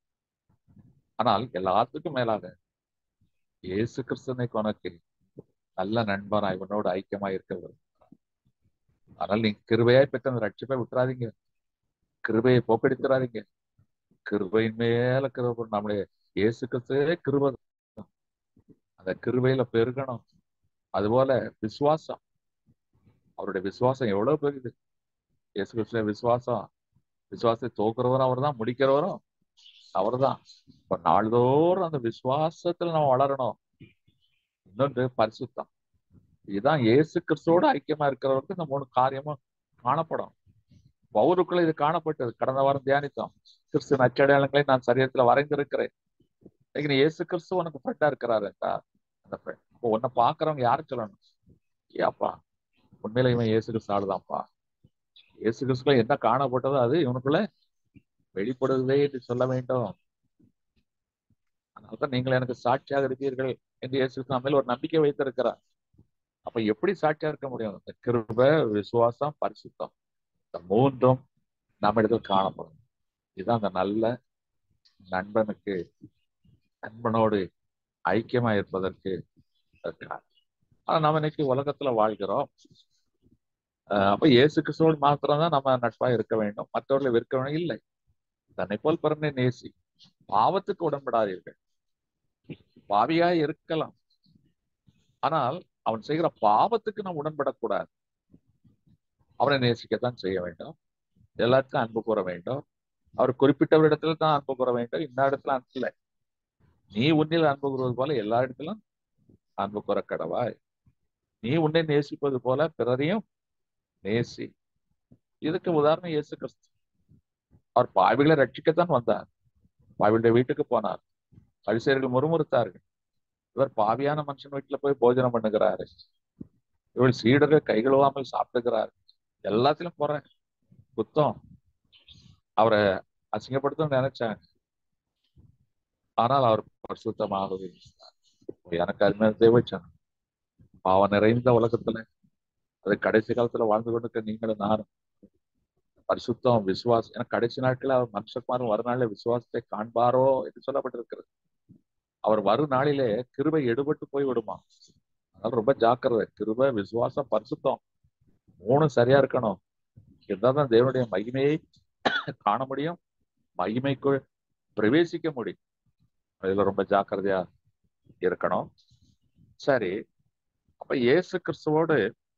ஆனால் எல்லாத்துக்கும் மேலாக இயேசு கிறிஸ்தனுக்கு உனக்கு நல்ல நண்பனா இவனோடு ஐக்கியமா இருக்கிறவர் ஆனால் நீங்க கிருபையாய் பெற்ற அந்த ரட்சிப்பை விட்டுறாதீங்க கிருபையை போக்கெடுத்துறாதீங்க கிருபையின் மேல கிருபை நம்முடைய இயேசு கிறிஸ்துவே கிருபை தான். அந்த கிருபையில பெருகணும் அதுபோல விசுவாசம் அவருடைய விசுவாசம் எவ்வளவு பெரியது இயேசு கிறிஸ்துவ விசுவாசம் விசுவாசத்தை தோக்குறவரும் அவர் தான் முடிக்கிறவரும் அவர் தான் இப்ப நாள்தோறும் அந்த விசுவாசத்துல நம்ம வளரணும் இன்னொன்று பரிசுத்தம் இதுதான் இயேசு கிறிஸ்துவோட ஐக்கியமா இருக்கிறவருக்கு இந்த மூணு காரியமும் காணப்படும் பவுருக்குள்ள இது காணப்பட்டது கடந்த வாரம் தியானித்தோம் கிறிஸ்து நச்சடையாளங்களை நான் சரீரத்துல வரைந்திருக்கிறேன் இன்னைக்கு நீ இயேசு கிறிஸ்து உனக்கு ஃப்ரெண்டா இருக்கிறாரு அந்த friend. இப்போ உன்னை பாக்குறவங்க யாரு சொல்லணும் ஏப்பா உண்மையில இவன் இயேசு கிறிஸ்து ஆளுதான்ப்பா இயேசு கிறிஸ்துல என்ன காணப்பட்டதோ அது இவனுக்குள்ள வெளிப்படுவதே என்று சொல்ல வேண்டும் அதனால்தான் நீங்கள் எனக்கு சாட்சியாக இருப்பீர்கள் என்று இயேசு கிறிஸ்து நம்ம மேல ஒரு நம்பிக்கை வைத்திருக்கிறார் அப்ப எப்படி சாட்சியா இருக்க முடியும் இந்த கிருபை விசுவாசம் பரிசுத்தம் இந்த மூன்றும் நம்ம இடத்தில் காணப்படும் இதுதான் அந்த நல்ல நண்பனுக்கு நண்பனோடு ஐக்கியமா இருப்பதற்கு காரணம். ஆனா நம்ம இன்னைக்கு உலகத்துல வாழ்கிறோம் அஹ் அப்ப இயேசு கிறிஸ்துவோடு மாத்திரம் தான் நம்ம நட்பா இருக்க வேண்டும் மற்றவர்களை வெறுக்க வேண்டும் இல்லை தன்னை போல் பிறனை நேசி பாவத்துக்கு உடன்படாதீர்கள் பாவியாய் இருக்கலாம் ஆனால் அவன் செய்கிற பாவத்துக்கு நாம் உடன்படக்கூடாது அவனை நேசிக்கத்தான் செய்ய வேண்டும் எல்லாருக்கும் அன்பு கூற வேண்டும் அவர் குறிப்பிட்டவரிடத்துல தான் அன்பு கூற வேண்டும் இந்த இடத்துல அன்பு இல்லை நீ உன்னில் அன்பு கூறுவது போல எல்லா இடத்திலும் அன்பு கூற கடவாய் நீ உன்னை நேசிப்பது போல பிறரையும் நேசி இதுக்கு உதாரணம் இயேசு கிறிஸ்து அவர் பாவிகளை ரட்சிக்கத்தான் வந்தார் பாவிகளுடைய வீட்டுக்கு போனார் பரிசேர்கள் முறுமுறுத்தார்கள் இவர் பாவியான மனுஷன் வீட்டுல போய் போஜனம் பண்ணுகிறாரு இவள் சீடர்கள் கை கழுவாமல் சாப்பிட்டுக்கிறார் எல்லாத்திலும் போறேன் குத்தம் அவரை அசிங்கப்படுத்த நினைச்சாங்க ஆனால் அவர் பரிசுத்தமாகவே இருந்தார். எனக்கு அருமையான தேவைச்சான் பாவம் நிறைந்த உலகத்துல அது கடைசி காலத்துல வாழ்ந்து கொண்டிருக்க நீங்களும் நானும் பரிசுத்தம் விசுவாசம் எனக்கு கடைசி நாட்கள் அவர் மனுஷகுமாரன் வருநாளில விசுவாசத்தை காண்பாரோ என்று சொல்லப்பட்டிருக்கிறது அவர் வரும் நாளிலே கிருபை எடுபட்டு போய் விடுமா அதனால ரொம்ப ஜாக்கிரதை கிருபை விசுவாசம் பரிசுத்தம் மூணு சரியா இருக்கணும் இருந்தாதான் தேவனுடைய மகிமையை காண முடியும் மகிமைக்குள் பிரவேசிக்க முடியும் அதுல ரொம்ப ஜாக்கிரதையா இருக்கணும் சரி அப்ப இயேசு கிறிஸ்துவோடு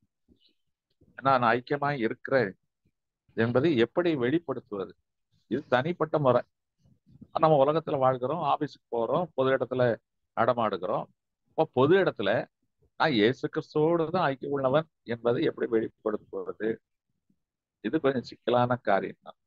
நான் ஐக்கியமாய் இருக்கிறேன் என்பதை எப்படி வெளிப்படுத்துவது இது தனிப்பட்ட முறை நம்ம உலகத்துல வாழ்கிறோம் ஆபீஸுக்கு போறோம் பொது இடத்துல நடமாடுகிறோம் இப்போ பொது இடத்துல நான் இயேசு கிறிஸ்துவோடு தான் ஐக்கியம் உள்ளவன் என்பதை எப்படி வெளிப்படுத்துவது இது கொஞ்சம் சிக்கலான காரியம் தான்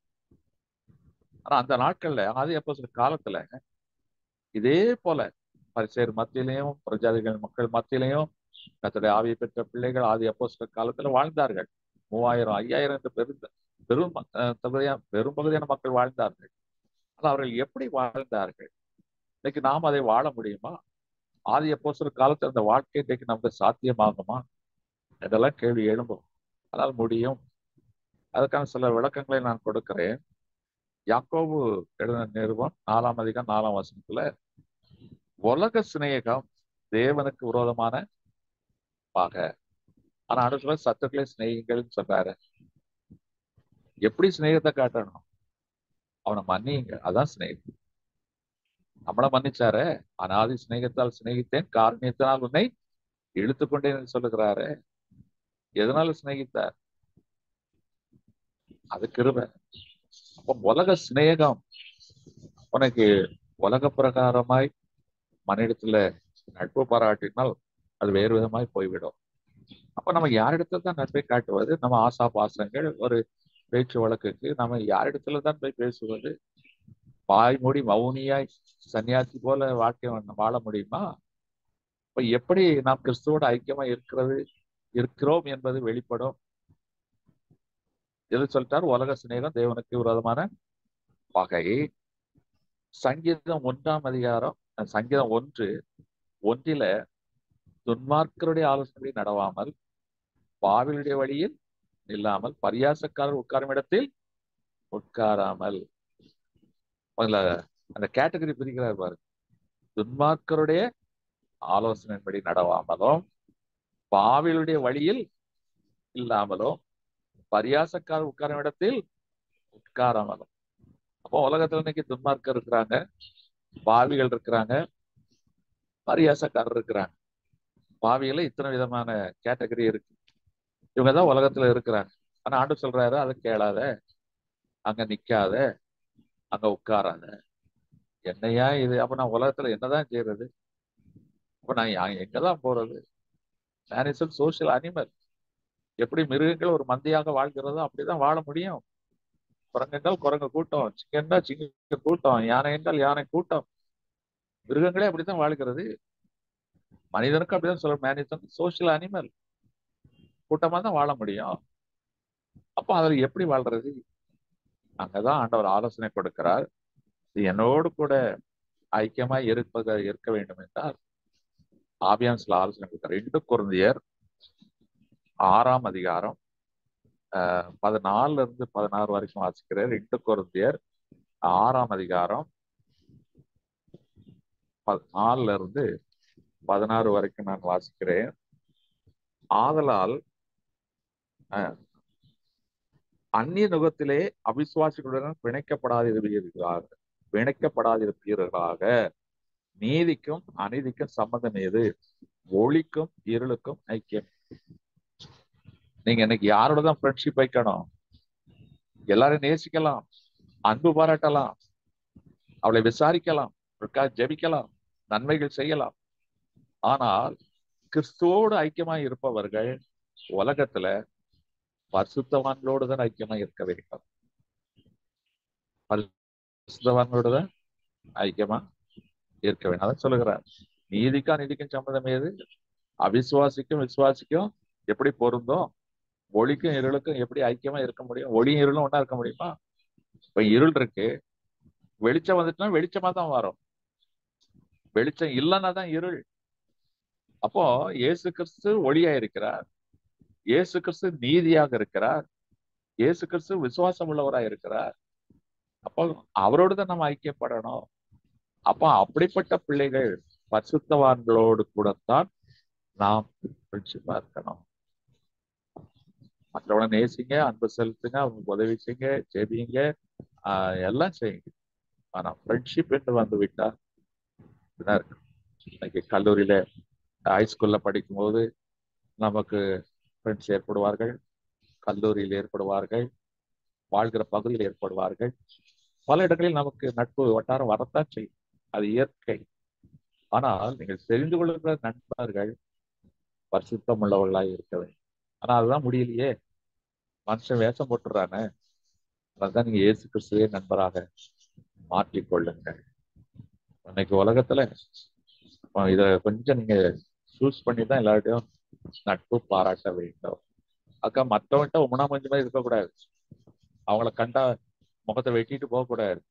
ஆனா அந்த நாட்கள்ல ஆதி அப்போ காலத்துல இதே போல பரிசேர் மத்தியிலையும் பிரஜாதிகள் மக்கள் மத்தியிலையும் கத்தடைய ஆவியை பெற்ற பிள்ளைகள் ஆதி அப்போ காலத்துல வாழ்ந்தார்கள் மூவாயிரம் ஐயாயிரம் என்று பெரும் பெரும் அஹ், தொகையா- பெரும் பகுதியான மக்கள் வாழ்ந்தார்கள் ஆனால் அவர்கள் எப்படி வாழ்ந்தார்கள் இன்னைக்கு நாம் அதை வாழ முடியுமா ஆதி அப்போ காலத்தில் அந்த வாழ்க்கை இன்றைக்கு நமக்கு சாத்தியமாகுமா இதெல்லாம் கேள்வி எழும்பும் ஆனால் முடியும் அதுக்கான சில விளக்கங்களை நான் கொடுக்கிறேன் யாக்கோபு எழுதின நிறுவனம் நாலாம் அதிகம் நாலாம் வசனத்துல உலக சிநேகம் தேவனுக்கு விரோதமான பாக ஆனா அடுத்த சத்தத்திலே சிநேகிங்கள்னு சொல்றாரு எப்படி சிநேகத்தை காட்டணும் அவனை மன்னிங்க அதான் சிநேகம் நம்மள மன்னிச்சாரு அனாதி சிநேகத்தால் சிநேகித்தேன் காரணியத்தினால் உன்னை இழுத்துக்கொண்டேன் சொல்லுகிறாரு எதனால சிநேகித்தார் அது கிருப அப்ப உலக சிநேகம் உனக்கு உலக பிரகாரமாய் மனிதத்துல நட்பு பாராட்டினால் அது வேறு விதமாய் போய்விடும் அப்ப நம்ம யாரிடத்துல தான் நட்பை காட்டுவது நம்ம ஆசா பாசங்கள் ஒரு பேச்சு வழக்குக்கு நம்ம யாரிடத்துல தான் போய் பேசுவது வாய் மூடி மௌனியாய் சன்னியாசி போல வாழ்க்கை வாழ முடியுமா இப்ப எப்படி நாம் கிறிஸ்துவோட ஐக்கியமா இருக்கிறது இருக்கிறோம் என்பது வெளிப்படும் எது சொல்லிட்டார் உலக சிநேகம் தேவனுக்கு விரோதமான பகை சங்கீதம் ஒன்றாம் அதிகாரம் சங்கீதம் ஒன்று ஒன்றில துன்மார்க்கருடைய ஆலோசனை நடவாமல் பாவிலுடைய வழியில் இல்லாமல் பரியாசக்காரர் உட்காரும் இடத்தில் உட்காராமல் முதல்ல அந்த கேட்டகரி பிரிக்கிறார் பாரு துன்மார்க்கருடைய ஆலோசனைப்படி நடவாமலும் பாவிலுடைய வழியில் இல்லாமலும் பரியாசக்காரர் உட்காரும் இடத்தில் உட்காராமலும் அப்போ உலகத்துல இன்னைக்கு துன்மார்க்கர் இருக்கிறாங்க பாவிகள் இருக்கிறாங்க பரியாசக்காரர் இருக்கிறாங்க பாவியில இத்தனை விதமான கேட்டகரி இருக்கு இவங்கதான் உலகத்துல இருக்கிறாங்க ஆனா ஆண்டு சொல்றாரு அதை கேளாத அங்க நிக்காத அங்க உட்காராத என்னையா இது அப்ப நான் உலகத்துல என்னதான் செய்யறது அப்ப நான் எங்கதான் போறது மேனேஜர் சோசியல் அனிமல் எப்படி மிருகங்கள் ஒரு மந்தையாக வாழ்கிறதோ அப்படிதான் வாழ முடியும் குரங்கு என்றால் குரங்கு கூட்டம் சிங்கம் என்றால் சிங்க கூட்டம் யானை என்றால் யானை கூட்டம் மிருகங்களே அப்படித்தான் வாழ்கிறது மனிதனுக்கும் அப்படிதான் சொல்ற மேனேஜர் சோசியல் அனிமல் கூட்டமா தான் வாழ முடியும் அப்போ அதில் எப்படி வாழ்றது அங்கதான் ஆண்டவர் ஆலோசனை கொடுக்கிறார் என்னோடு கூட ஐக்கியமா இருப்பத இருக்க வேண்டும் என்றால் ஆபியான் சில ஆலோசனை கொடுக்கிறார் ரெண்டு குழந்தையர் ஆறாம் அதிகாரம் பதினாலுல இருந்து பதினாறு வரைக்கும் வாசிக்கிறேன் ரெண்டு குழந்தையர் ஆறாம் அதிகாரம் நாலுல இருந்து பதினாறு வரைக்கும் நான் வாசிக்கிறேன் ஆதலால் அந்நிய நுகத்திலே அவிசுவாசிகளுடன் பிணைக்கப்படாதிருப்பீர்களாக பிணைக்கப்படாதிருப்பீர்களாக நீதிக்கும் அநீதிக்கும் சம்மந்தம் ஏது ஒளிக்கும் இருளுக்கும் ஐக்கியம் நீங்க இன்னைக்கு யாரோட தான் ஃப்ரெண்ட்ஷிப் வைக்கணும் எல்லாரும் நேசிக்கலாம் அன்பு பாராட்டலாம் அவளை விசாரிக்கலாம் ஜெபிக்கலாம் நன்மைகள் செய்யலாம் ஆனால் கிறிஸ்துவோடு ஐக்கியமாய் இருப்பவர்கள் உலகத்துல பரிசுத்தவான்களோடு தான் ஐக்கியமா இருக்க வேண்டும் பரிசுத்தவான்களோடு தான் ஐக்கியமா இருக்க வேண்டும் அதான் சொல்லுகிறார் நீதிக்கா நீதிக்கும் சம்மந்தம் ஏது அவிசுவாசிக்கும் விசுவாசிக்கும் எப்படி பொருந்தும் ஒளிக்கும் இருளுக்கும் எப்படி ஐக்கியமா இருக்க முடியும் ஒளியும் இருளும் ஒன்னா இருக்க முடியுமா இப்ப இருள் இருக்கு வெளிச்சம் வந்துட்டுனா வெளிச்சமா தான் வரும் வெளிச்சம் இல்லைன்னா தான் இருள் அப்போ இயேசு கிறிஸ்து ஒளியா இருக்கிறார் இயேசு கிறிஸ்து நீதியாக இருக்கிறார் இயேசு கிறிஸ்து விசுவாசம் உள்ளவராக இருக்கிறார் அப்போ அவரோடு தான் நம்ம ஐக்கியப்படணும் அப்போ அப்படிப்பட்ட பிள்ளைகள் பரிசுத்தவான்களோடு கூடத்தான் நாம் ஃப்ரெண்ட்ஷிப்பா இருக்கணும் மற்றவனை நேசிங்க அன்பு செலுத்துங்க அவங்க உதவி செய்யுங்க ஜெபிங்க ஆஹ் எல்லாம் செய்யுங்க ஆனா ஃப்ரெண்ட்ஷிப் என்று வந்து விட்டா இருக்கு இன்னைக்கு கல்லூரியில ஹைஸ்கூல்ல படிக்கும்போது நமக்கு ஃப்ரெண்ட்ஸ் ஏற்படுவார்கள் கல்லூரியில் ஏற்படுவார்கள் வாழ்கிற பகுதியில் ஏற்படுவார்கள் பல இடங்களில் நமக்கு நட்பு வட்டாரம் வரத்தான் செய்யும் அது இயற்கை ஆனால் நீங்கள் தெரிந்து கொள்கிற நண்பர்கள் பரிசுத்தம் உள்ளவர்களாக இருக்க வேண்டும் ஆனா அதுதான் முடியலையே மனுஷன் வேஷம் போட்டுறானே அதான் நீங்க இயேசு கிறிஸ்துவே நண்பராக மாற்றிக்கொள்ளுங்கள் இன்னைக்கு உலகத்துல இத கொஞ்சம் நீங்க சூஸ் பண்ணி தான் எல்லார்ட்டையும் நட்பு பாராட்ட வேண்டும் அக்கா மற்றவன்ட்ட உமனா மஞ்சு மாதிரி இருக்கக்கூடாது அவங்கள கண்டா முகத்தை வெட்டிட்டு போகக்கூடாது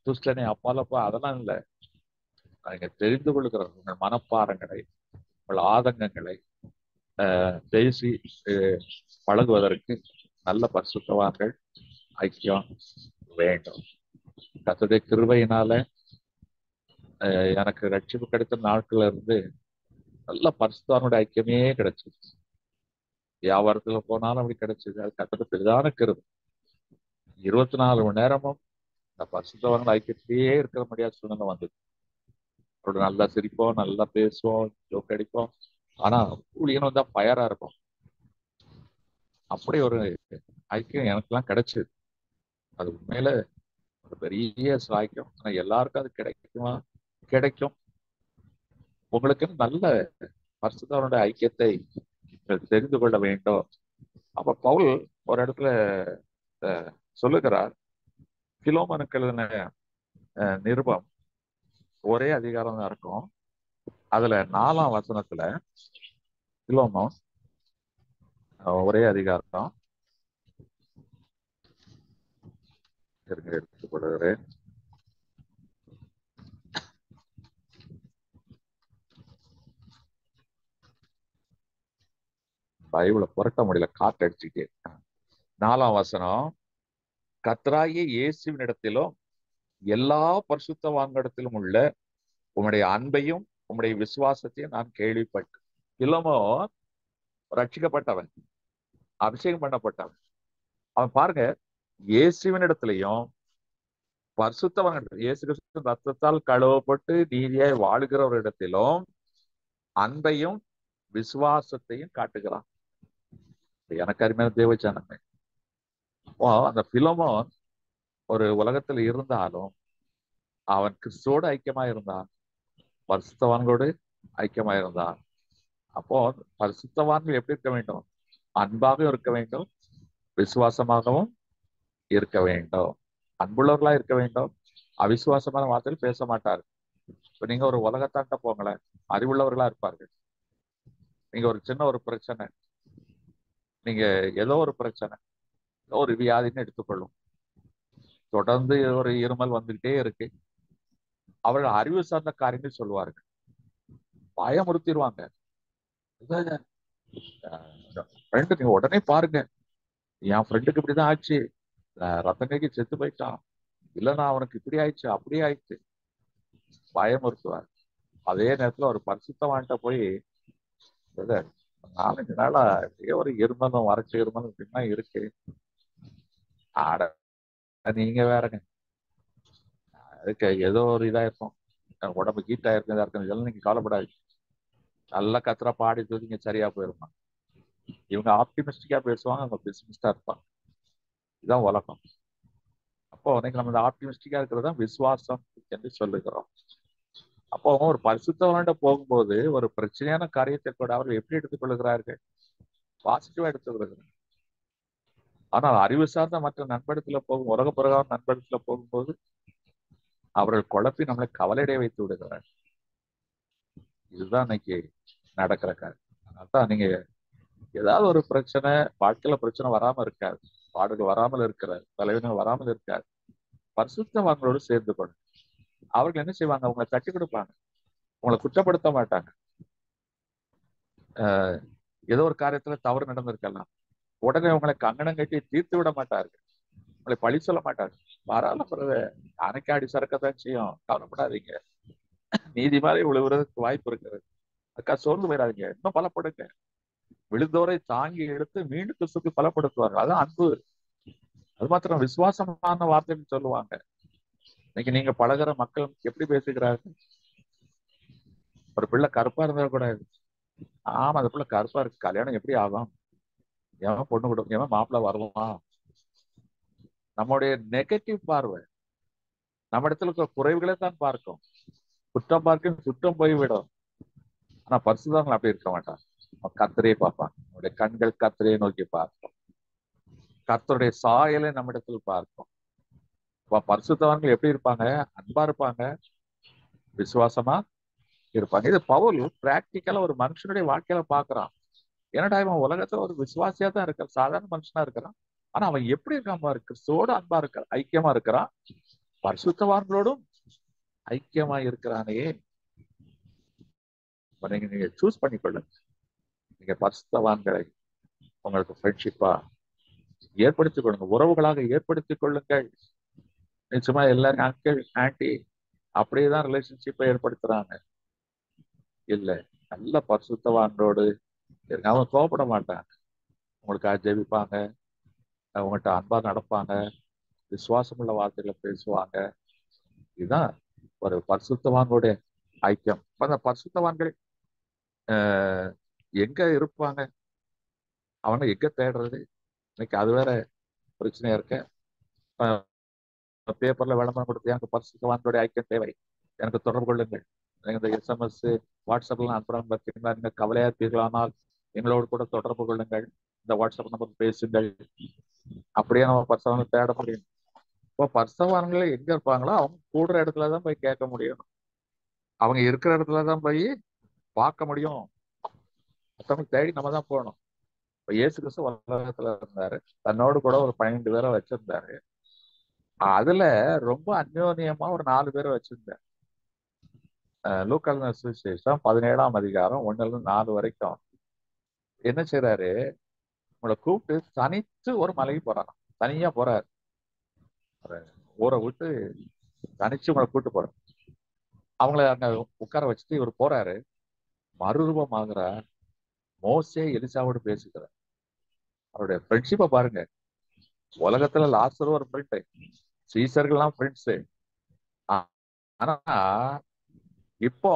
துஷ்டனை அப்பாலப்பா அதெல்லாம் இல்லை நீங்க தெரிந்து கொள்கிற உங்கள் மனப்பாரங்களை உங்கள் ஆதங்கங்களை ஆஹ், பேசி ஆஹ், பழகுவதற்கு நல்ல பரிசுத்தவான்கள் ஐக்கியம் வேண்டும் கத்துடைய கிருபையினால ஆஹ், எனக்கு ரட்சிப்பு கிடைத்த நாட்கள்ல இருந்து நல்ல பரிசுத்தவானுடைய ஐக்கியமே கிடைச்சது வியாபாரத்துல போனாலும் அப்படி கிடைச்சது அது கத்தோட பெரிதான கிருபை இருபத்தி நாலு மணி நேரமும் இந்த பரிசுத்தவான்கள் ஐக்கியத்திலேயே இருக்கிற முடியாத சூழ்நிலை வந்தது அவரோட நல்லா சிரிப்போம் நல்லா பேசுவோம் ஜோக் அடிப்போம் ஆனா ஊழியன் வந்தா பயரா இருக்கும் அப்படி ஒரு ஐக்கியம் எனக்கெல்லாம் கிடைச்சது அது உண்மையில ஒரு பெரிய சாக்கியம் ஆனா எல்லாருக்கும் அது கிடைக்குமா கிடைக்கும் உங்களுக்கு நல்ல பரிசுத்தவனுடைய ஐக்கியத்தை நீங்கள் தெரிந்து கொள்ள வேண்டும் அப்ப பவுல் ஒரு இடத்துல அஹ், சொல்லுகிறார் கிலோமனுக்கு எழுதின அஹ், நிருபம் ஒரே அதிகாரம் தான் இருக்கும் அதுல நாலாம் வசனத்துல கிலோமோன் அஹ், ஒரே அதிகாரம் தான் இருங்க எடுத்துக் கொள்கிறேன் பைபிளை புரட்ட முடியல காற்று அடிச்சுக்கிட்டே இருக்கு. நாலாம் வசனம் கத்ராகிய இயேசுவினிடத்திலும் எல்லா பரிசுத்தவான்களிடத்திலும் உள்ள உம்முடைய அன்பையும் உம்முடைய விசுவாசத்தையும் நான் கேள்விப்பட்டேன் இளமோ ரட்சிக்கப்பட்டவன் அபிஷேகம் பண்ணப்பட்டவன் அவன் பாருங்க இயேசுவினிடத்திலையும் பரிசுத்தவன் இயேசு கிறிஸ்து ரத்தத்தால் கழுவப்பட்டு நீதியாய் வாழுகிற ஒரு இடத்திலும் அன்பையும் விசுவாசத்தையும் காட்டுகிறான் எனக்கு அருமையான தேவச்சானமே அப்போ அந்த பிலமோன் ஒரு உலகத்தில் இருந்தாலும் அவன் கிறிஸ்துவோடு ஐக்கியமா இருந்தான் பரிசுத்தவான்களோடு ஐக்கியமா இருந்தான் அப்போ பரிசுத்தவான்கள் எப்படி இருக்க வேண்டும் அன்பாகவும் இருக்க வேண்டும் விசுவாசமாகவும் இருக்க வேண்டும் அன்புள்ளவர்களா இருக்க வேண்டும் அவிசுவாசமான வார்த்தையில் பேச மாட்டார் இப்ப நீங்க ஒரு உலகத்தாண்ட போங்களேன் அறிவுள்ளவர்களா இருப்பார்கள் நீங்க ஒரு சின்ன ஒரு பிரச்சனை நீங்க ஏதோ ஒரு பிரச்சனை ஏதோ ஒரு வியாதின்னு எடுத்துக்கொள்ளும் தொடர்ந்து ஒரு இருமல் வந்துகிட்டே இருக்கு அவர்கள் அறிவு சார்ந்த காரியங்கள் சொல்லுவார்கள் பயமுறுத்திடுவாங்க ஃப்ரெண்டு நீங்க உடனே பாருங்க என் ஃப்ரெண்டுக்கு இப்படிதான் ஆச்சு அஹ் ரத்தம் கைக்கு செத்து போயிட்டான் இல்லைன்னா அவனுக்கு இப்படி ஆயிடுச்சு அப்படி ஆயிடுச்சு பயமுறுத்துவார் அதே நேரத்துல ஒரு பரிசுத்தவான்ட்ட போய் "பிரதர், நாலஞ்சு நாளா அப்படியே ஒரு இருமலும் வறட்சி இருமலும் இப்படின்னா இருக்கு ஆட நீங்க வேறங்க அதுக்கு ஏதோ ஒரு இதா இருக்கும் எனக்கு உடம்பு ஹீட் ஆயிருக்கு இதா இருக்கும் இதெல்லாம் நீங்க கவலைப்படாது நல்லா கத்துறா பாடி தூக்கிங்க சரியா போயிருமா இவங்க ஆப்டிமிஸ்டிக்கா பேசுவாங்க அவங்க பெசிமிஸ்டா இருப்பாங்க இதுதான் உலகம் அப்போ இன்னைக்கு நம்ம இந்த ஆப்டிமிஸ்டிக்கா இருக்கிறது தான் விசுவாசம் என்று சொல்லுகிறோம் அப்போ ஒரு பரிசுத்தவன்கிட்ட போகும்போது ஒரு பிரச்சனையான காரியத்தை கூட அவர்கள் எப்படி எடுத்துக்கொள்கிறார்கள் பாசிட்டிவா எடுத்துக்கொள்கிறார்கள் ஆனால் அறிவு சார்ந்த மற்ற நண்படத்துல போகும் உலக பிரகாரம் நண்படத்துல போகும்போது அவர்கள் குழப்பி நம்மளை கவலையடைய வைத்து விடுகிறார் இதுதான் இன்னைக்கு நடக்கிற காரியம் அதனால்தான் நீங்க ஏதாவது ஒரு பிரச்சனை வாழ்க்கையில பிரச்சனை வராம இருக்காது பாடுகள் வராமல் இருக்கிறார் தலைவர்கள் வராமல் இருக்காது பரிசுத்தவான்களோடு சேர்ந்து கொண்டு அவர்கள் என்ன செய்வாங்க உங்களை தட்டி கொடுப்பாங்க உங்களை குற்றப்படுத்த மாட்டாங்க ஆஹ் ஏதோ ஒரு காரியத்துல தவறு நடந்திருக்கலாம் உடனே உங்களை கங்கணம் கட்டி தீர்த்து விட மாட்டார்கள் உங்களை பழி சொல்ல மாட்டாங்க பாராளுமன்ற அணைக்காடி சறக்கத்தான் செய்யும் கவலைப்படாதீங்க நீதி மாதிரி விழுவுறதுக்கு வாய்ப்பு இருக்கிறது அக்கா சோர்ந்து போயிடாதீங்க இன்னும் பலப்படுங்க விழுந்தோரை தாங்கி எடுத்து மீண்டும் கிறிஸ்துக்கு பலப்படுத்துவாங்க அதான் அன்பு அது மாத்திரம் விசுவாசமான வார்த்தைன்னு சொல்லுவாங்க இன்னைக்கு நீங்க பழகுற மக்கள் எப்படி பேசுகிறார்கள் ஒரு பிள்ளை கருப்பா இருந்தா கூட ஆமா அந்த பிள்ளை கருப்பா இருக்கு கல்யாணம் எப்படி ஆகும் எவன் பொண்ணு கொடுக்கும் எவன் மாப்பிள்ளை வரலாம் நம்முடைய நெகட்டிவ் பார்வை நம்ம இடத்துல இருக்கிற குறைவுகளை தான் பார்க்கும் குற்றம் பார்க்கும் குற்றம் போய்விடும் ஆனா பரிசுதாங்கள் அப்படி இருக்க மாட்டான் அவன் கத்தரையே பார்ப்பான் அவனுடைய கண்கள் கத்தரையே நோக்கி பார்க்கும் கர்த்தருடைய சாயலை நம்ம இடத்துல பார்க்கும் அப்ப பரிசுத்தவான்கள் எப்படி இருப்பாங்க அன்பா இருப்பாங்க விசுவாசமா இருப்பாங்க இது பவுல் பிராக்டிக்கலா ஒரு மனுஷனுடைய வாழ்க்கையில பாக்குறான் என்னடா இவன் உலகத்துல ஒரு விசுவாசியா தான் இருக்கான் சாதாரண மனுஷனா இருக்கிறான் ஆனா அவன் எப்படி இருக்கான் பாரு கிறிஸ்துவோட அன்பா இருக்கான் ஐக்கியமா இருக்கிறான் பரிசுத்தவான்களோடும் ஐக்கியமா இருக்கிறானே இப்ப நீங்க நீங்க சூஸ் பண்ணிக்கொள்ளுங்க நீங்க பரிசுத்தவான்களை உங்களுக்கு ஃப்ரெண்ட்ஷிப்பா ஏற்படுத்திக் கொள்ளுங்க உறவுகளாக ஏற்படுத்திக் கொள்ளுங்கள் நிச்சயமா எல்லாரும் அங்கிள் ஆன்டி அப்படியேதான் ரிலேஷன்ஷிப்பை ஏற்படுத்துறாங்க இல்ல நல்ல பரிசுத்தவான்களோடு இருங்க. அவங்க கோபப்பட மாட்டாங்க உங்களுக்காக ஜெபிப்பாங்க உங்கள்கிட்ட அன்பா நடப்பாங்க விசுவாசமுள்ள வார்த்தைகளை பேசுவாங்க இதுதான் ஒரு பரிசுத்தவான்களுடைய ஐக்கியம் அப்ப அந்த பரிசுத்தவான்கள் ஆஹ், எங்க இருப்பாங்க அவனை எங்க தேடுறது இன்னைக்கு அது வேற பிரச்சனையா இருக்க பேப்பர்ல விளம்பரம் கொடுத்து எனக்கு பரிசுத்தவான்களுடைய ஐக்கியம் தேவை எனக்கு தொடர்பு கொள்ளுங்கள் நீங்க இந்த எஸ்எம்எஸ் வாட்ஸ்அப்லாம் அனுப்புறாங்க பார்த்தீங்களா நீங்க கவலையா இருக்கீர்களானால் எங்களோடு கூட தொடர்பு கொள்ளுங்கள் இந்த வாட்ஸ்அப் நம்பர் பேசுங்கள் அப்படியே நம்ம பரிசவான்களை தேட முடியும் இப்போ பரிசவான்களை எங்க இருப்பாங்களோ அவங்க கூடுற இடத்துல தான் போய் கேட்க முடியும் அவங்க இருக்கிற இடத்துல தான் போய் பார்க்க முடியும் மற்றவங்க தேடி நம்ம தான் போகணும் இப்போ இயேசு கிறிஸ்து உலகத்துல இருந்தாரு தன்னோடு கூட ஒரு பன்னெண்டு பேரை வச்சிருந்தாரு அதுல ரொம்ப அந்யோன்யமா ஒரு நாலு பேரை வச்சிருந்தார் லூக்கல் சுவிசேஷம் பதினேழாம் அதிகாரம் ஒண்ணுல இருந்து நாலு வரைக்கும் என்ன செய்றாரு உங்களை கூப்பிட்டு தனித்து ஒரு மலைக்கு போறாராம் தனியா போறாரு ஒரு ஊரை விட்டு தனிச்சு உங்களை கூப்பிட்டு போறாரு அவங்கள அங்க உட்கார வச்சுட்டு இவர் போறாரு மறுரூபமாகிறார் மோசே எலிசாவோடு பேசுகிறார் அவருடைய ஃப்ரெண்ட்ஷிப்பை பாருங்க உலகத்துல லாஸ்டர் ஒரு ஃப்ரெண்டு சீசர்கள்லாம் ஃப்ரெண்ட்ஸு ஆனா இப்போ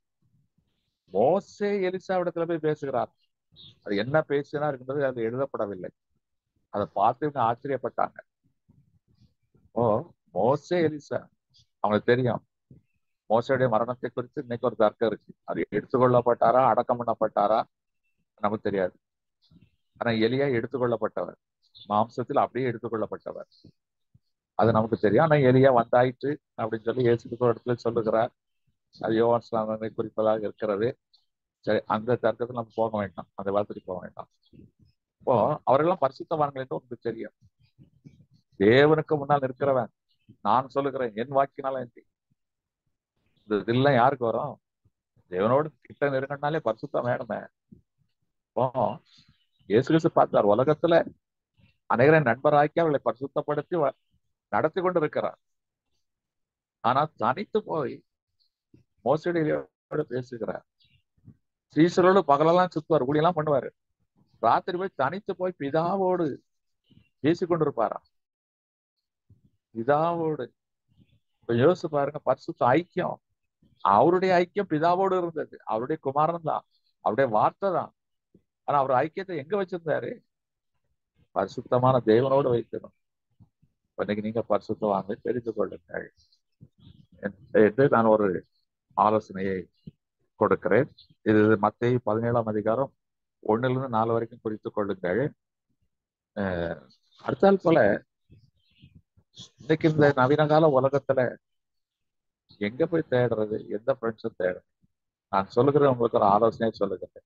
மோசே எலிசாவிடத்துல போய் பேசுகிறார் அது என்ன பேசினார் என்பது அது எழுதப்படவில்லை அதை பார்த்து இவங்க ஆச்சரியப்பட்டாங்க ஓ மோசே எலிசா அவங்களுக்கு தெரியும் மோசையுடைய மரணத்தை குறித்து இன்னைக்கு ஒரு தர்க்கம் இருக்கு அது எடுத்துக்கொள்ளப்பட்டாரா அடக்கம் பண்ணப்பட்டாரா நமக்கு தெரியாது ஆனா எலியா எடுத்துக்கொள்ளப்பட்டவர் மாம்சத்தில் அப்படியே எடுத்துக்கொள்ளப்பட்டவர் அது நமக்கு தெரியும் ஆனா எலியா வந்தாயிற்று அப்படின்னு சொல்லி இயேசு ஒரு இடத்துல சொல்லுகிறார் அது யோவான் ஸ்நானனை குறிப்பதாக இருக்கிறது சரி அந்த தர்க்கத்தில் நம்ம போக வேண்டாம் அந்த வார்த்தைக்கு போக வேண்டாம் இப்போ அவரெல்லாம் பரிசுத்தவான்கள் என்று உங்களுக்கு தெரியும் தேவனுக்கு முன்னால் இருக்கிறவன் நான் சொல்லுகிறேன் என் வாக்கினால என்று இந்த இதெல்லாம் யாருக்கு வரும் தேவனோடு கிட்ட நெருங்கினாலே பரிசுத்தம் வேணுமே இப்போ இயேசு கிறிஸ்து பார்த்தார் உலகத்துல அநேகரை நண்பராக்கி அவர்களை பரிசுத்தப்படுத்தி வ- நடத்தி கொண்டு இருக்கிறார் ஆனா தனித்து போய் மோசடியோட பேசுகிறார் சீசரோடு பகலெல்லாம் சுத்துவார் ஊழியெல்லாம் பண்ணுவாரு ராத்திரி போய் தனித்து போய் பிதாவோடு பேசி கொண்டிருப்பாராம் பிதாவோடு இப்ப யோசிச்சு பாருங்க பரிசுத்த ஐக்கியம் அவருடைய ஐக்கியம் பிதாவோடு இருந்தது அவருடைய குமாரன் தான் அவருடைய வார்த்தை தான் ஆனா அவர் ஐக்கியத்தை எங்க வச்சிருந்தாரு பரிசுத்தமான தேவனோடு வைக்கணும் இன்னைக்கு நீங்க பரிசுத்தவாங்க தெரிந்து கொள்ளுங்கள் என்று நான் ஒரு ஆலோசனையை கொடுக்கிறேன் இது மத்திய பதினேழாம் அதிகாரம் ஒண்ணுல இருந்து நாலு வரைக்கும் குறித்துக் கொள்ளுங்கள் அஹ் அடுத்தால் போல இன்னைக்கு இந்த நவீன கால உலகத்துல எங்க போய் தேடுறது எந்த ஃப்ரெண்ட்ஸும் தேடுறது நான் சொல்லுகிறேன் உங்களுக்கு ஒரு ஆலோசனையை சொல்லுகிறேன்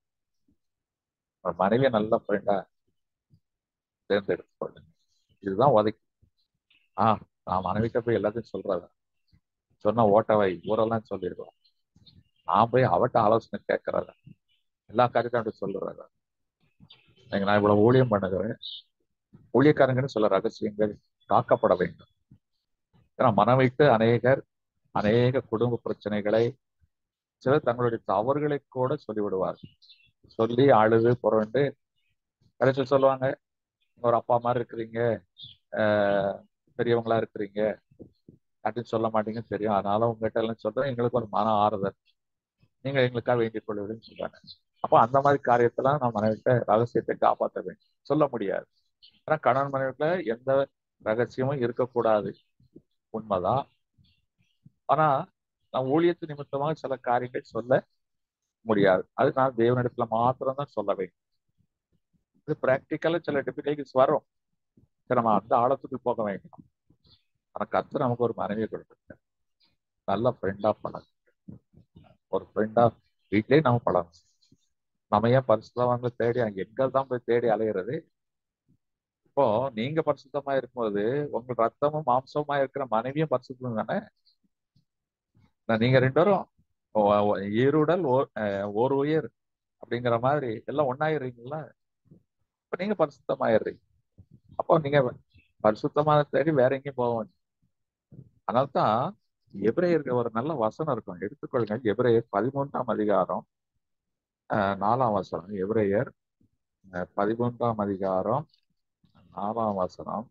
ஒரு மனைவியை நல்ல ஃப்ரெண்டா தேர்ந்தெடுத்து கொள்ளுங்க இதுதான் உதைக்கும் ஆ நான் மனைவிட்ட போய் எல்லாத்தையும் சொல்றதா சொன்னா ஓட்டவை ஊரெல்லாம் சொல்லிடுவோம் நான் போய் அவட்ட ஆலோசனை கேட்கறதா எல்லா காரியத்தையும் அப்படி சொல்லுறதா நீங்க நான் இவ்வளவு ஊழியம் பண்ணுகிறேன் ஊழியக்காரங்கன்னு சில ரகசியங்கள் காக்கப்பட வேண்டும் ஏன்னா மனவைட்டு அநேகர் அநேக குடும்ப பிரச்சனைகளை சிலர் தங்களுடைய தவறுகளை கூட சொல்லிவிடுவார் சொல்லி அழுது புரண்டு கடைசியில் சொல்லுவாங்க ஒரு அப்பா மாதிரி இருக்கிறீங்க ஆஹ் பெரியவங்களா இருக்கிறீங்க அப்படின்னு சொல்ல மாட்டீங்கன்னு தெரியும் அதனால உங்ககிட்ட எல்லாம் சொல்றேன் எங்களுக்கு ஒரு மன ஆறுதல் நீங்க எங்களுக்காக வேண்டிக் கொள்வதுன்னு சொல்றாங்க அப்போ அந்த மாதிரி காரியத்தெல்லாம் நம்ம மனைவிட்ட ரகசியத்தை காப்பாற்ற வேண்டும் சொல்ல முடியாது ஆனா கணவன் மனைவிட்ட எந்த ரகசியமும் இருக்கக்கூடாது உண்மைதான் ஆனா நான் ஊழியத்து நிமித்தமாக சில காரியங்கள் சொல்ல முடியாது அது நான் தேவனிடத்துல மாத்திரம் தான் சொல்ல வேண்டும் இது பிராக்டிக்கலா சில டிஃபிகல்டிஸ் வரும் சரி நம்ம அந்த ஆழத்துக்கு போக வேண்டாம் ஆனா கத்து நமக்கு ஒரு மனைவியை கொடுத்துருக்க நல்ல ஃப்ரெண்டா பழகும் ஒரு ஃப்ரெண்டா வீட்லயே நம்ம பழகும் நம்ம ஏன் பரிசுத்தவங்களை தேடி அங்க எங்க தான் போய் தேடி அலையிறது அப்போ நீங்க பரிசுத்தமா இருக்கும்போது உங்க ரத்தமும் மாம்சமா இருக்கிற மனைவியும் பரிசுத்தம் தானே நான் நீங்க ரெண்டு பேரும் ஒ- ஒ- ஈருடல் ஓர் அஹ், ஓர் உயிர் அப்படிங்கிற மாதிரி எல்லாம் ஒன்னாயிடுறீங்களா இப்ப நீங்க பரிசுத்தமாயிடுறீங்க அப்போ நீங்க பரிசுத்தமான தேடி வேற எங்கேயும் போக வேண்டாம் அதனால்தான் எபிரேயருக்கு ஒரு நல்ல வசனம் இருக்கும் எடுத்துக்கொள்ளுங்க எபிரேயர் பதிமூன்றாம் அதிகாரம் அஹ், நாலாம் வசனம் எபிரேயர் அஹ், பதிமூன்றாம் அதிகாரம் நாலாம் வசனம்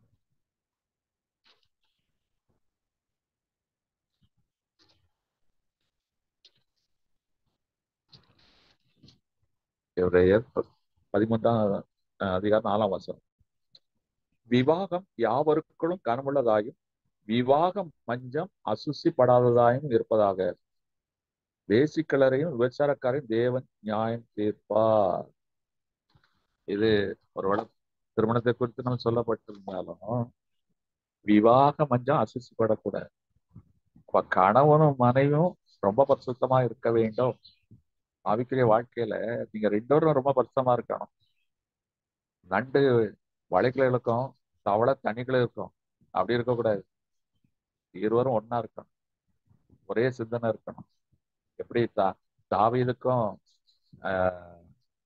எபிரேயர் ப- பதிமூன்றாம் அஹ், அதிகாரம் நாலாம் வசனம் விவாகம் யாவருக்குள்ளும் கனமுள்ளதாயும் விவாகம் மஞ்சம் அசுசிப்படாததாயும் இருப்பதாக வேசிக்கலரையும் விபச்சாரக்காரையும் தேவன் நியாயம் தீர்ப்பார் இது ஒருவேளை திருமணத்தை குறித்து நம்ம சொல்லப்பட்டிருந்தாலும் விவாக மஞ்சம் அசுசிப்படக்கூடாது அப்ப கணவனும் மனைவியும் ரொம்ப பரிசுத்தமா இருக்க வேண்டும் ஆவிக்குரிய வாழ்க்கையில நீங்க ரெண்டு பேரும் ரொம்ப பரிசுத்தமா இருக்கணும் நண்டு வளைக்கல இருக்கும் தவளை தண்ணிக்குள்ள இருக்கும் அப்படி இருக்கக்கூடாது இருவரும் ஒண்ணா இருக்கணும் ஒரே சிந்தனை இருக்கணும் எப்படி தா தாவீதுக்கும் ஆஹ்,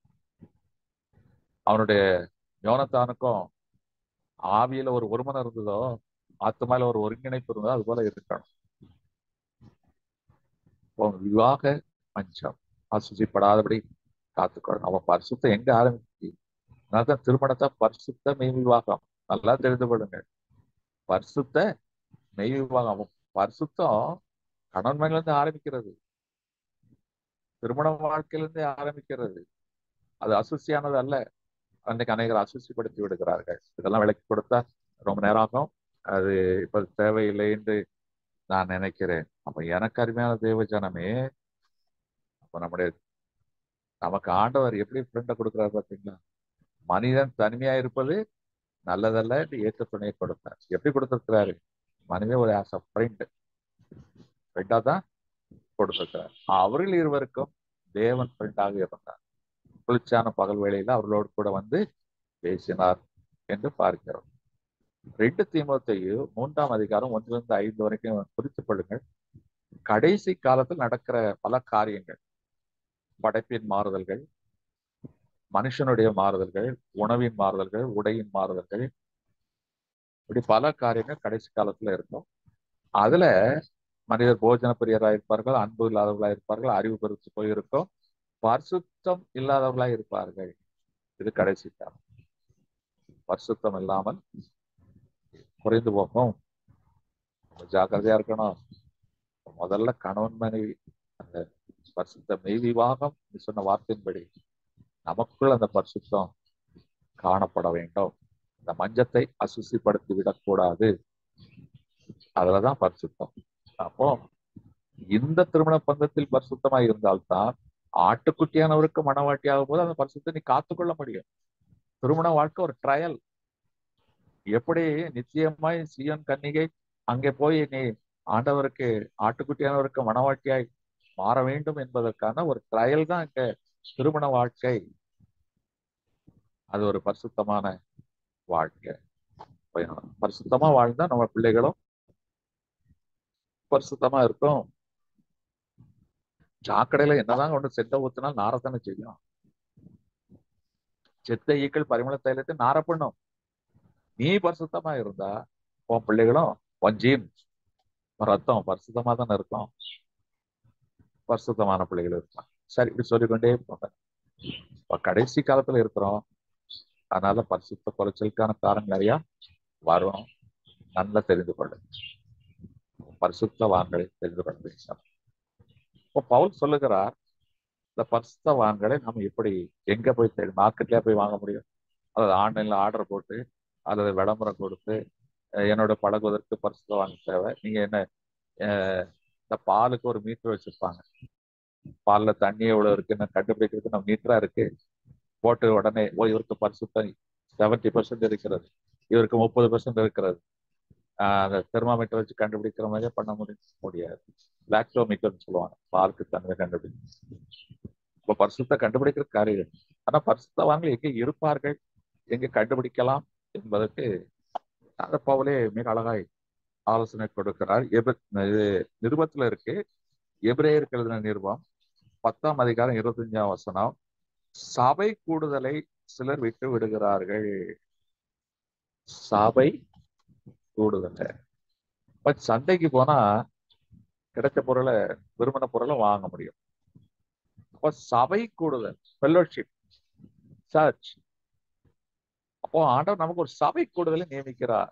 அவனுடைய யோனத்தானுக்கும் ஆவியில ஒரு ஒருமனம் இருந்ததோ ஆத்மால ஒரு ஒருங்கிணைப்பு இருந்ததோ அது போல இருக்கணும் இப்போ விவாக மஞ்சம் அசுசிப்படாதபடி காத்துக்கொள்ளணும் அவன் பரிசுத்தம் எங்க ஆரம்பிச்சு அதனால்தான் திருமணத்தை பரிசுத்த மெய் விவாகம் நல்லா தெரிந்து கொள்ளுங்க பரிசுத்த மெய் விவாகம் அவன் பரிசுத்தம் கணவன் மனைவில இருந்து ஆரம்பிக்கிறது திருமண வாழ்க்கையிலிருந்தே ஆரம்பிக்கிறது அது அசுசியானது அல்ல அன்னைக்கு அநேகர் அசுசிப்படுத்தி விடுகிறார்கள் இதெல்லாம் விளக்கி கொடுத்தா ரொம்ப நேரம் ஆகும் அது இப்ப தேவையில்லை என்று நான் நினைக்கிறேன் அப்ப எனக்கு அருமையான தேவ ஜனமே அப்ப நம்முடைய நமக்கு ஆண்டவர் எப்படி ஃப்ரெண்டை கொடுக்குறாரு பாத்தீங்களா மனிதன் தனிமையா இருப்பது நல்லதல்ல என்று ஏற்ற துணையை கொடுத்தார் எப்படி கொடுத்திருக்கிறாரு மனிதன் ஒரு ஆஸ் அ ஃப்ரெண்ட் ஃப்ரெண்டா தான் கொடுத்திருக்கிறார் அவர்கள் இருவருக்கும் தேவன் ஃப்ரெண்டாக இருந்தார் குளிர்ச்சியான பகல் வேளையில அவர்களோடு கூட வந்து பேசினார் என்று பார்க்கிறோம் ரெண்டு தீமோத்தேயு மூன்றாம் அதிகாரம் ஒன்றிலிருந்து ஐந்து வரைக்கும் குறித்துக் கொள்ளுங்கள் கடைசி காலத்தில் நடக்கிற பல காரியங்கள் படைப்பின் மாறுதல்கள் மனுஷனுடைய மாறுதல்கள் உணவின் மாறுதல்கள் உடையின் மாறுதல்கள் இப்படி பல காரியங்கள் கடைசி காலத்துல இருக்கும் அதுல மனிதர் போஜன பிரியரா இருப்பார்கள் அன்பு இல்லாதவர்களா இருப்பார்கள் அறிவு பெருத்து போயிருக்கும் பரிசுத்தம் இல்லாதவர்களா இருப்பார்கள் இது கடைசி காலம் பரிசுத்தம் இல்லாமல் குறைந்து போகும் நம்ம ஜாக்கிரதையா இருக்கணும் முதல்ல கணவன் மனைவி அந்த பரிசுத்த மெய் விவாகம் நீ சொன்ன வார்த்தையின்படி நமக்குள் அந்த பரிசுத்தம் காணப்பட வேண்டும் இந்த மஞ்சத்தை அசுசிப்படுத்தி விடக்கூடாது அதுலதான் பரிசுத்தம் அப்போ இந்த திருமண பந்தத்தில் பரிசுத்தமா இருந்தால்தான் ஆட்டுக்குட்டியானவருக்கு மனவாட்டி ஆகும் போது அந்த பரிசுத்தை நீ காத்துக்கொள்ள முடியும் திருமண வாழ்க்கை ஒரு ட்ரையல் எப்படி நிச்சயமாய் சியோன் கன்னிகை அங்கே போய் நீ ஆண்டவருக்கு ஆட்டுக்குட்டியானவருக்கு மனவாட்டியாய் மாற வேண்டும் என்பதற்கான ஒரு ட்ரையல் தான் இங்க திருமண வாழ்க்கை அது ஒரு பரிசுத்தமான வாழ்க்கை பரிசுத்தமா வாழ்ந்தா நம்ம பிள்ளைகளும் பரிசுத்தமா இருக்கும் சாக்கடையில என்னதான் ஒண்ணு செத்த ஊத்துனா நாரத்தானே செய்யும் செத்த ஈக்கள் பரிமள தைலத்தை நார பண்ணும் நீ பரிசுத்தமா இருந்தா உன் பிள்ளைகளும் உன் ஜீன் ரத்தம் பரிசுத்தமா தானே இருக்கும் பரிசுத்தமான பிள்ளைகள் இருப்பான் சரி இப்படி சொல்லிக்கொண்டே போங்க இப்ப கடைசி காலத்துல இருக்கிறோம் அதனால பரிசுத்த குறைச்சலுக்கான காரணம் நிறைய வரும் நல்லா தெரிந்து கொள்ளு பரிசுத்தவான்களை தெரிந்து கொள்ள வேண்டும் இப்போ பவுல் சொல்லுகிறார் இந்த பரிசுத்தவான்களை நம்ம எப்படி எங்க போய் தேடி மார்க்கெட்லயே போய் வாங்க முடியும் அதாவது ஆன்லைன்ல ஆர்டர் போட்டு அல்லது விளம்பரம் கொடுத்து என்னோட பழகுவதற்கு பரிசுத்தவான் தேவை நீங்க என்ன இந்த பாலுக்கு ஒரு மீட்டர் வச்சிருப்பாங்க பால்ல தண்ணி எவ்வளவு இருக்குன்னு கண்டுபிடிக்கிறதுக்கு நம்ம மீட்டரா இருக்கு போட்டு உடனே ஓ இவருக்கு பரிசுத்தம் செவன்டி பர்சன்ட் இருக்கிறது இவருக்கு முப்பது பர்சன்ட் இருக்கிறது அந்த தெர்மாமீட்டர் வச்சு கண்டுபிடிக்கிற மாதிரியே பண்ண முடியும் முடியாது லாக்டோமீட்டர்னு சொல்லுவாங்க பாலுக்கு தன்மை கண்டுபிடிக்கும் இப்போ பரிசுத்த கண்டுபிடிக்கிற காரியம் ஆனா பரிசுத்தவான்கள் எங்க இருப்பார்கள் எங்க கண்டுபிடிக்கலாம் என்பதற்கு அந்த பவுலே மிக அழகாய் ஆலோசனை கொடுக்கிறார் எப- இது நிருபத்துல இருக்கு எபிரேயருக்கு எழுதின நிருபம் பத்தாம் அதிகாரம் இருபத்தஞ்சாம் வசனம் சபை கூடுதலை சிலர் விட்டு விடுகிறார்கள் சபை கூடுதலை இப்ப சந்தைக்கு போனா கிடைச்ச பொருளை விரும்பின பொருளை வாங்க முடியும் அப்ப சபை கூடுதல் ஃபெல்லோஷிப் சர்ச் அப்போ ஆண்டவர் நமக்கு ஒரு சபை கூடுதலை நியமிக்கிறார்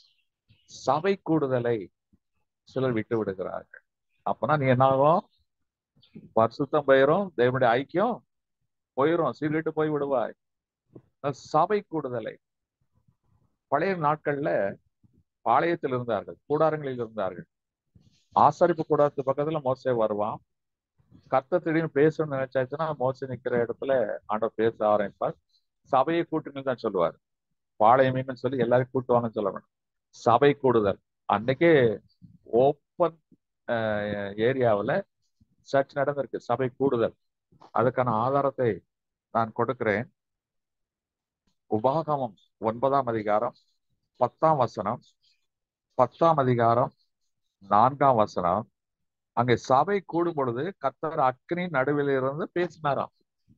சபை கூடுதலை சிலர் விட்டு விடுகிறார்கள் அப்பனா நீ என்ன ஆகும் பரிசுத்தம் போயிரும் தேவனுடைய ஐக்கியம் போயிரும் சீர்கிட்டு போய் விடுவாய் அந்த சபை கூடுதலை பழைய நாட்கள்ல பாளையத்தில் இருந்தார்கள் கூடாரங்களில் இருந்தார்கள் ஆசரிப்பு கூடாரத்து பக்கத்துல மோசே வருவான் கர்த்தர் திடீர்னு பேசணும்னு நினைச்சாச்சுன்னா மோசே நிக்கிற இடத்துல ஆண்டவர் பேச ஆரம்பிப்பார் சபையை கூட்டுன்னு தான் சொல்லுவார் பாளையமேன்னு சொல்லி எல்லாரையும் கூட்டுவாங்கன்னு சொல்ல வேணும் சபை கூடுதல் அன்னைக்கே ஓப்பன் ஏரியாவில் சர்ச் நடந்திருக்கு சபை கூடுதல் அதுக்கான ஆதாரத்தை நான் கொடுக்கிறேன் உபாகமம் ஒன்பதாம் அதிகாரம் பத்தாம் வசனம் பத்தாம் அதிகாரம் நான்காம் வசனம் அங்கே சபை கூடும் பொழுது கர்த்தர் அக்னி நடுவில் இருந்து பேசினாராம்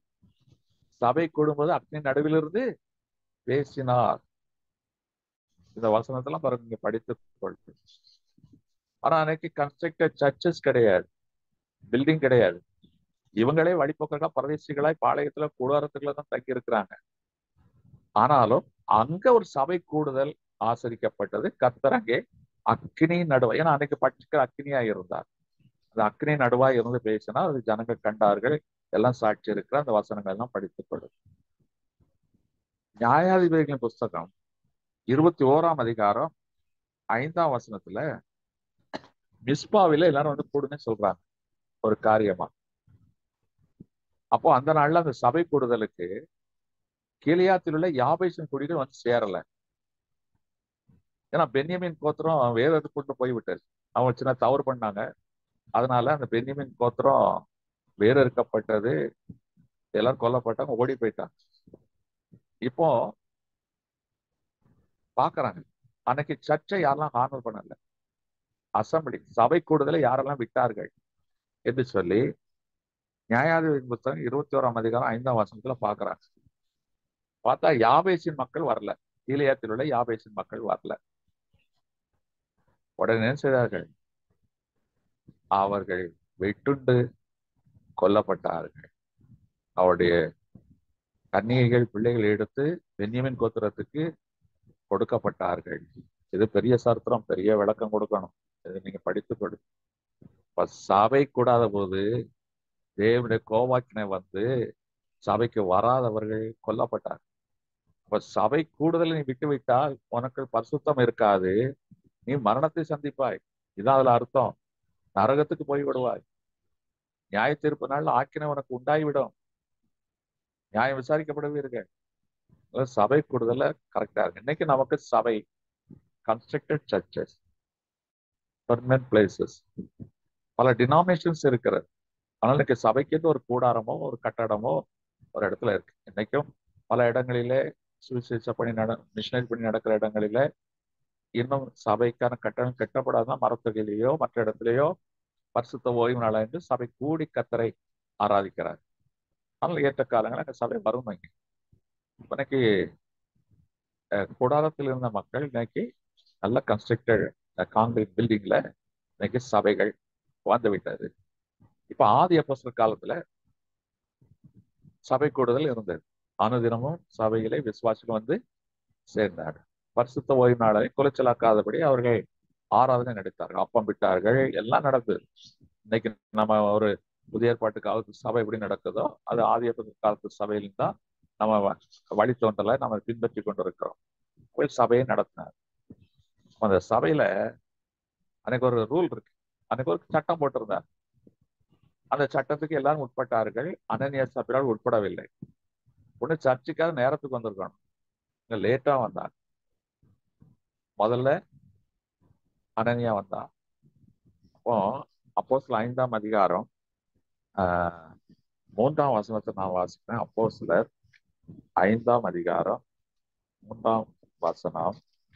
சபை கூடும்போது அக்னி நடுவில் இருந்து பேசினார் இந்த வசனத்தெல்லாம் பாருங்க நீங்க படித்துக் கொள்ளுங்க ஆனா அன்னைக்கு கன்ஸ்ட்ரக்டட் சர்ச்சஸ் கிடையாது பில்டிங் கிடையாது இவங்களே வழிபோக்கர்களா பரதேசிகளாய் பாளையத்துல கூடாரத்துக்குள்ள தான் தங்கி இருக்கிறாங்க ஆனாலும் அங்க ஒரு சபை கூடுதல் ஆசரிக்கப்பட்டது கர்த்தர் அங்கே அக்னி நடுவா ஏன்னா அன்னைக்கு பட்சிக்கிற அக்னியா இருந்தார் அந்த அக்னி நடுவா இருந்து பேசினா அது ஜனங்கள் கண்டார்கள் எல்லாம் சாட்சி இருக்கிற அந்த வசனங்கள் எல்லாம் படித்துக் கொள்ளும் நியாயாதிபதிகளின் புஸ்தகம் இருபத்தி ஓராம் அதிகாரம் ஐந்தாம் வசனத்துல மிஸ்பாவில எல்லாரும் வந்து கூடுன்னு சொல்றாங்க ஒரு காரியமா அப்போ அந்த நாள்ல அந்த சபை கூடுதலுக்கு கீழியாத்தில் உள்ள யாபேசன் குடிகள் வந்து சேரல ஏன்னா பென்யமின் கோத்திரம் வேதத்துக்கு கொண்டு போய்விட்டது அவங்க சின்ன தவறு பண்ணாங்க அதனால அந்த பென்யமின் கோத்திரம் வேற இருக்கப்பட்டது எல்லாரும் கொல்லப்பட்டாங்க ஓடி போயிட்டாங்க இப்போ பாக்குறாங்க அன்னைக்கு சர்ச்சை யாரெல்லாம் ஹானர் பண்ணல அசம்பிளி சபை கூடுதலை யாரெல்லாம் விட்டார்கள் என்று சொல்லி நியாயாதிபதி புத்தகம் இருபத்தி ஓராம் அதிகாரம் ஐந்தாம் வசனத்துல பாக்குறாங்க பார்த்தா யாபேசின் மக்கள் வரல கீழையத்தில் உள்ள யாபேசின் மக்கள் வரல உடனே என்ன செய்தார்கள் அவர்கள் வெட்டுண்டு கொல்லப்பட்டார்கள் அவருடைய கன்னிகைகள் பிள்ளைகள் எடுத்து பென்யமின் கோத்திரத்துக்கு கொடுக்கப்பட்டார்கள் இது பெரிய சரித்திரம் பெரிய விளக்கம் கொடுக்கணும் இது நீங்க படித்துக் கொடு இப்ப சபை கூடாத போது தேவனுடைய கோவாக்கினை வந்து சபைக்கு வராதவர்கள் கொல்லப்பட்டார் அப்ப சபை கூடுதலை நீ விட்டு விட்டால் உனக்கு பரிசுத்தம் இருக்காது நீ மரணத்தை சந்திப்பாய் இதான் அதுல அர்த்தம் நரகத்துக்கு போய் விடுவாய் நியாய தீர்ப்பு நாள் ஆக்கினை உனக்கு உண்டாகிவிடும் நியாயம் விசாரிக்கப்படுவீர்கள் சபை கூடுதல கரெக்டா இருக்கு இன்னைக்கு நமக்கு சபை கன்ஸ்ட்ரக்டட் சர்ச்சஸ் பர்மனன்ட் பிளேசஸ் பல டினாமினேஷன்ஸ் இருக்கிறது ஆனால் இன்னைக்கு சபைக்கு ஒரு கூடாரமோ ஒரு கட்டடமோ ஒரு இடத்துல இருக்கு இன்னைக்கும் பல இடங்களிலே சுவிசேஷ பணி நட மிஷினரி பணி நடக்கிற இடங்களில இன்னும் சபைக்கான கட்டணம் கட்டப்படாதான் மரத்தொகையிலேயோ மற்ற இடத்துலயோ பரிசுத்த ஓய்வு நாளா என்று சபை கூடி கத்தரை ஆராதிக்கிறார் ஆனால் ஏற்ற காலங்களில் அந்த சபை வரும் இங்க இன்னைக்கு கூடாரத்தில் இருந்த மக்கள் இன்னைக்கு நல்ல கன்ஸ்ட்ரக்டட் காங்கிரீட் பில்டிங்ல இன்னைக்கு சபைகள் வந்து விட்டது இப்ப ஆதி அப்போஸ்தலர் காலத்துல சபை கூடுதல் இருந்தது அனுதினமும் சபைகளை விசுவாசிகள் வந்து சேர்ந்தார் பரிசுத்த ஓய்வு நாளை குலைச்சலாக்காதபடி அவர்கள் ஆராதனை நடத்தார்கள் அப்பம் விட்டார்கள் எல்லாம் நடந்தது இன்னைக்கு நம்ம ஒரு புதிய ஏற்பாட்டு காலத்து சபை எப்படி நடக்குதோ அது ஆதி காலத்து சபையிலும் தான் நம்ம வழித்தோன்றலை நம்ம பின்பற்றி கொண்டிருக்கிறோம் போய் சபையை நடத்தினார் அந்த சபையில அன்னைக்கு ஒரு ரூல் இருக்கு அன்னைக்கு ஒரு சட்டம் போட்டிருந்தார் அந்த சட்டத்துக்கு எல்லாரும் உட்பட்டார்கள் அனநிய சபையால் உட்படவில்லை ஒண்ணு சர்ச்சுக்காக நேரத்துக்கு வந்திருக்கணும் இங்க லேட்டா வந்தாங்க முதல்ல அனனியா வந்தான் அப்போ அப்போ சில ஐந்தாம் அதிகாரம் ஆஹ் மூன்றாம் வசனத்தை நான் வாசிப்பேன் அப்போ சிலர் ஐந்தாம் அதிகாரம் மூன்றாம் வசனம்